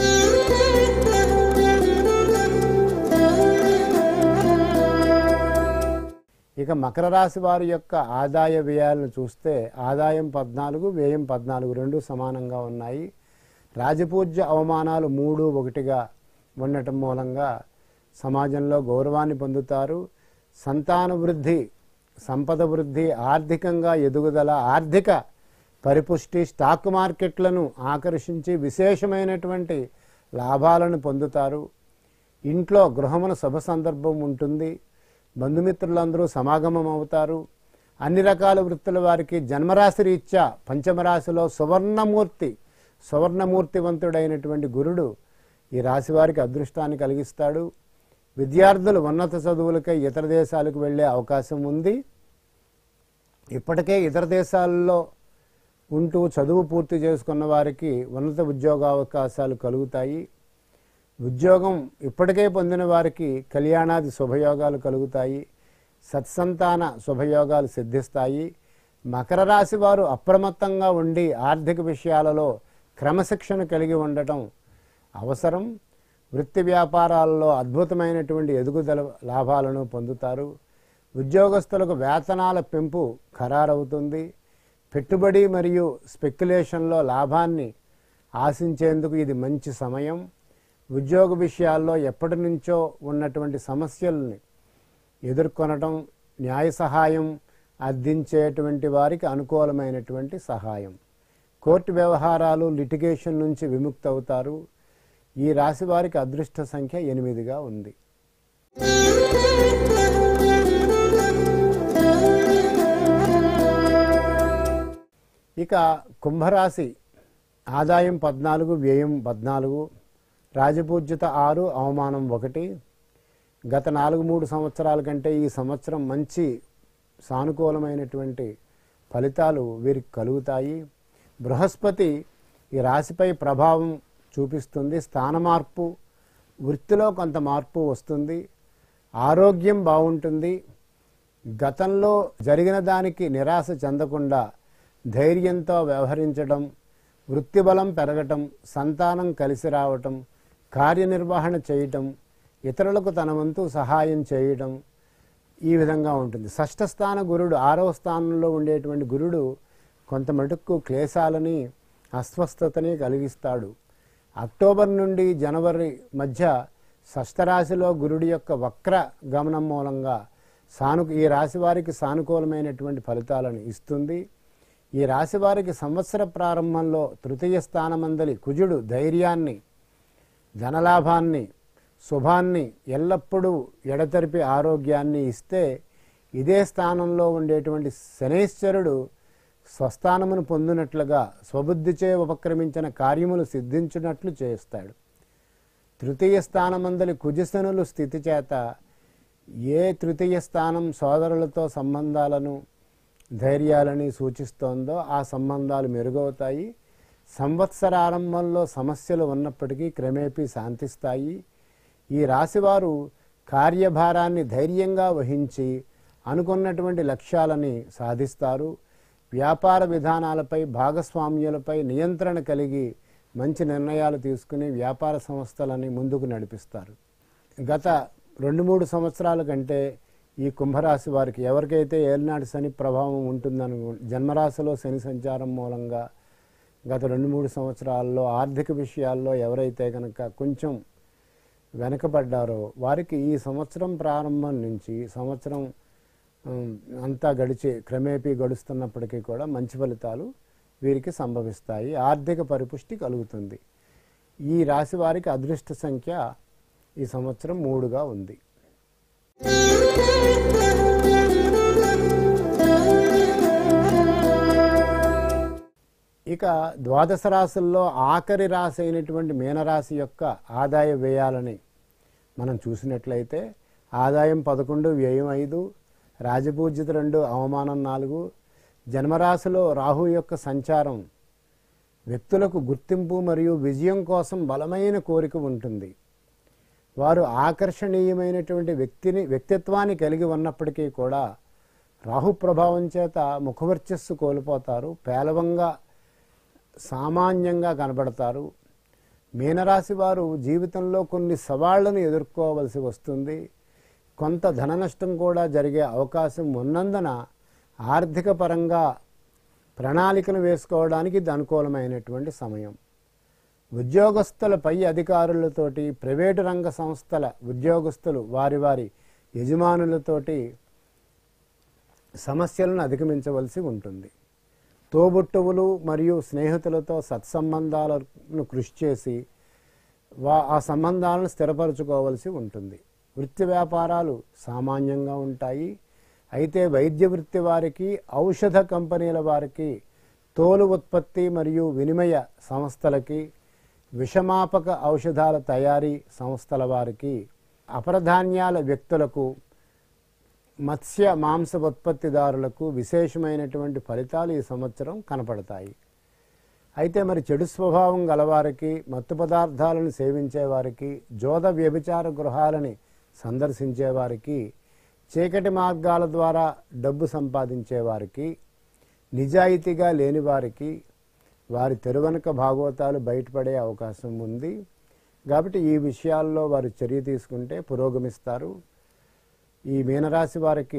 ఇక మకర రాశి వారి యొక్క ఆదాయ వ్యయాలను చూస్తే ఆదాయం పద్నాలుగు వ్యయం పద్నాలుగు రెండు సమానంగా ఉన్నాయి రాజపూజ్య అవమానాలు మూడు ఒకటిగా ఉండటం మూలంగా సమాజంలో గౌరవాన్ని పొందుతారు సంతాన వృద్ధి సంపద వృద్ధి ఆర్థికంగా ఎదుగుదల ఆర్థిక పరిపుష్టి స్టాక్ మార్కెట్లను ఆకర్షించి విశేషమైనటువంటి లాభాలను పొందుతారు ఇంట్లో గృహమున శుభ సందర్భం ఉంటుంది బంధుమిత్రులందరూ సమాగమం అవుతారు అన్ని రకాల వృత్తుల వారికి జన్మరాశి రీత్యా పంచమరాశిలో సువర్ణమూర్తి సువర్ణమూర్తివంతుడైనటువంటి గురుడు ఈ రాశి వారికి అదృష్టాన్ని కలిగిస్తాడు విద్యార్థులు ఉన్నత చదువులకై ఇతర దేశాలకు వెళ్ళే అవకాశం ఉంది ఇప్పటికే ఇతర దేశాల్లో ఉంటూ చదువు పూర్తి చేసుకున్న వారికి ఉన్నత ఉద్యోగ అవకాశాలు కలుగుతాయి ఉద్యోగం ఇప్పటికే పొందిన వారికి కళ్యాణాది శుభయోగాలు కలుగుతాయి సత్సంతాన శుభయోగాలు సిద్ధిస్తాయి మకర రాశి వారు అప్రమత్తంగా ఉండి ఆర్థిక విషయాలలో క్రమశిక్షణ కలిగి ఉండటం అవసరం వృత్తి వ్యాపారాలలో అద్భుతమైనటువంటి ఎదుగుదల లాభాలను పొందుతారు ఉద్యోగస్తులకు వేతనాల పెంపు ఖరారవుతుంది పెట్టుబడి మరియు స్పెక్యులేషన్లో లాభాన్ని ఆశించేందుకు ఇది మంచి సమయం ఉద్యోగ విషయాల్లో ఎప్పటి నుంచో ఉన్నటువంటి సమస్యల్ని ఎదుర్కొనటం న్యాయ సహాయం అందించేటువంటి వారికి అనుకూలమైనటువంటి సహాయం కోర్టు వ్యవహారాలు లిటిగేషన్ నుంచి విముక్తి అవుతారు ఈ రాశి వారికి అదృష్ట సంఖ్య ఎనిమిదిగా ఉంది ఇక కుంభరాశి ఆదాయం పద్నాలుగు వ్యయం పద్నాలుగు రాజపూజ్యత ఆరు అవమానం ఒకటి గత నాలుగు మూడు సంవత్సరాల కంటే ఈ సంవత్సరం మంచి సానుకూలమైనటువంటి ఫలితాలు వీరికి కలుగుతాయి బృహస్పతి ఈ రాశిపై ప్రభావం చూపిస్తుంది స్థాన మార్పు వృత్తిలో కొంత మార్పు వస్తుంది ఆరోగ్యం బాగుంటుంది గతంలో జరిగిన దానికి నిరాశ చెందకుండా ధైర్యంతో వ్యవహరించడం వృత్తిబలం పెరగటం సంతానం కలిసి రావటం కార్యనిర్వహణ చేయటం ఇతరులకు తన వంతు సహాయం చేయటం ఈ విధంగా ఉంటుంది షష్ఠ స్థాన గురుడు ఆరవ స్థానంలో ఉండేటువంటి గురుడు కొంత మటుకు క్లేశాలని అస్వస్థతని కలిగిస్తాడు అక్టోబర్ నుండి జనవరి మధ్య షష్ఠరాశిలో గురుడి యొక్క వక్ర గమనం మూలంగా సాను ఈ రాశి వారికి సానుకూలమైనటువంటి ఫలితాలను ఇస్తుంది ఈ రాశి వారికి సంవత్సర ప్రారంభంలో తృతీయ స్థానమందలి కుజుడు ధైర్యాన్ని ధనలాభాన్ని శుభాన్ని ఎల్లప్పుడూ ఎడతెరిపి ఆరోగ్యాన్ని ఇస్తే ఇదే స్థానంలో ఉండేటువంటి శనేశ్వరుడు స్వస్థానమును పొందినట్లుగా స్వబుద్ధిచే ఉపక్రమించిన కార్యములు సిద్ధించినట్లు చేస్తాడు తృతీయ స్థానమందలి కుజశనులు స్థితి చేత ఏ తృతీయ స్థానం సోదరులతో సంబంధాలను ధైర్యాలని సూచిస్తోందో ఆ సంబంధాలు మెరుగవుతాయి సంవత్సరారంభంలో సమస్యలు ఉన్నప్పటికీ క్రమేపీ శాంతిస్తాయి ఈ రాశివారు కార్యభారాన్ని ధైర్యంగా వహించి అనుకున్నటువంటి లక్ష్యాలని సాధిస్తారు వ్యాపార విధానాలపై భాగస్వామ్యులపై నియంత్రణ కలిగి మంచి నిర్ణయాలు తీసుకుని వ్యాపార సంస్థలని ముందుకు నడిపిస్తారు గత రెండు మూడు సంవత్సరాల కంటే ఈ కుంభరాశి వారికి ఎవరికైతే ఏలినాటి శని ప్రభావం ఉంటుందని జన్మరాశిలో శని సంచారం మూలంగా గత రెండు మూడు సంవత్సరాల్లో ఆర్థిక విషయాల్లో ఎవరైతే కనుక కొంచెం వెనకబడ్డారో వారికి ఈ సంవత్సరం ప్రారంభం నుంచి సంవత్సరం ఉమ్, అంతా గడిచి క్రమేపీ గడుస్తున్నప్పటికీ కూడా మంచి ఫలితాలు వీరికి సంభవిస్తాయి ఆర్థిక పరిపుష్టి కలుగుతుంది ఈ రాశి వారికి అదృష్ట సంఖ్య ఈ సంవత్సరం మూడుగా ఉంది ఇక ద్వాదశ రాశుల్లో ఆఖరి రాశి అయినటువంటి మీనరాశి యొక్క ఆదాయ వ్యయాలని మనం చూసినట్లయితే ఆదాయం పదకొండు వ్యయం ఐదు రాజపూజ్యత రెండు అవమానం నాలుగు జన్మరాశిలో రాహు యొక్క సంచారం వ్యక్తులకు గుర్తింపు మరియు విజయం కోసం బలమైన కోరిక ఉంటుంది వారు ఆకర్షణీయమైనటువంటి వ్యక్తిని వ్యక్తిత్వాన్ని కలిగి ఉన్నప్పటికీ కూడా రాహు ప్రభావం చేత ముఖవర్చస్సు కోల్పోతారు పేలవంగా సామాన్యంగా కనబడతారు మీనరాశి వారు జీవితంలో కొన్ని సవాళ్లను ఎదుర్కోవలసి వస్తుంది కొంత ధన నష్టం కూడా జరిగే అవకాశం ఉన్నందున ఆర్థిక పరంగా ప్రణాళికలు వేసుకోవడానికి ఇది అనుకూలమైనటువంటి సమయం ఉద్యోగస్తుల పై అధికారులతోటి ప్రైవేటు రంగ సంస్థల ఉద్యోగస్తులు వారి వారి యజమానులతోటి సమస్యలను అధిగమించవలసి ఉంటుంది తోబుట్టువులు మరియు స్నేహితులతో సత్సంబంధాలను కృషి చేసి వా ఆ సంబంధాలను స్థిరపరచుకోవలసి ఉంటుంది వృత్తి వ్యాపారాలు సామాన్యంగా ఉంటాయి అయితే వైద్య వృత్తి వారికి ఔషధ కంపెనీల వారికి తోలు ఉత్పత్తి మరియు వినిమయ సంస్థలకి విషమాపక ఔషధాల తయారీ సంస్థల వారికి అపరధాన్యాల వ్యక్తులకు మత్స్య మాంస ఉత్పత్తిదారులకు విశేషమైనటువంటి ఫలితాలు ఈ సంవత్సరం కనపడతాయి అయితే మరి చెడు స్వభావం గలవారికి మత్తు పదార్థాలను సేవించేవారికి జోద వ్యభిచార గృహాలని సందర్శించేవారికి చీకటి మార్గాల ద్వారా డబ్బు సంపాదించేవారికి నిజాయితీగా లేని వారికి వారి తెరువనక భాగవతాలు బయటపడే అవకాశం ఉంది కాబట్టి ఈ విషయాల్లో వారు చర్య తీసుకుంటే పురోగమిస్తారు ఈ మీనరాశి వారికి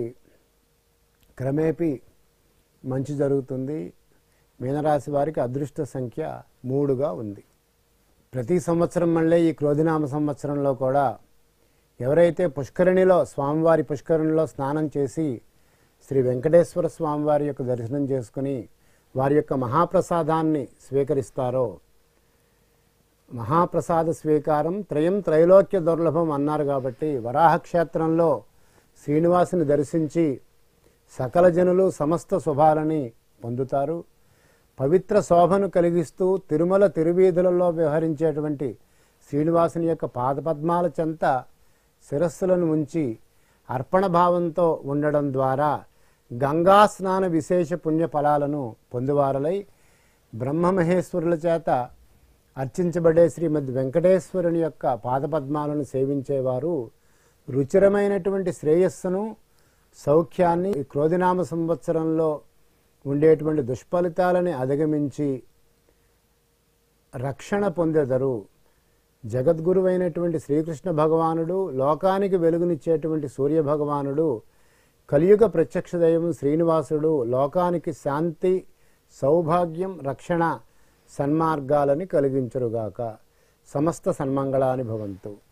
క్రమేపీ మంచి జరుగుతుంది మీనరాశి వారికి అదృష్ట సంఖ్య మూడుగా ఉంది ప్రతి సంవత్సరం మళ్ళీ ఈ క్రోధినామ సంవత్సరంలో కూడా ఎవరైతే పుష్కరిణిలో స్వామివారి పుష్కరిణిలో స్నానం చేసి శ్రీ వెంకటేశ్వర స్వామివారి యొక్క దర్శనం చేసుకుని వారి యొక్క మహాప్రసాదాన్ని స్వీకరిస్తారో మహాప్రసాద స్వీకారం త్రయం త్రైలోక్య దుర్లభం అన్నారు కాబట్టి వరాహ క్షేత్రంలో శ్రీనివాసుని దర్శించి సకల జనులు సమస్త శుభాలని పొందుతారు పవిత్ర శోభను కలిగిస్తూ తిరుమల తిరువీధులలో వ్యవహరించేటువంటి శ్రీనివాసుని యొక్క పాదపద్మాల చెంత శిరస్సులను ఉంచి అర్పణ భావంతో ఉండడం ద్వారా గంగా స్నాన విశేష పుణ్య ఫలాలను పొందువారలై బ్రహ్మమహేశ్వరుల చేత అర్చించబడే శ్రీమద్ వెంకటేశ్వరుని యొక్క పాదపద్మాలను సేవించేవారు రుచిరమైనటువంటి శ్రేయస్సును సౌఖ్యాన్ని ఈ క్రోధినామ సంవత్సరంలో ఉండేటువంటి దుష్ఫలితాలని అధిగమించి రక్షణ పొందెదరు జగద్గురువైనటువంటి శ్రీకృష్ణ భగవానుడు లోకానికి వెలుగునిచ్చేటువంటి సూర్య భగవానుడు కలియుగ ప్రత్యక్ష దైవం శ్రీనివాసుడు లోకానికి శాంతి సౌభాగ్యం రక్షణ సన్మార్గాలని కలిగించురుగాక సమస్త సన్మంగళాని భవంతు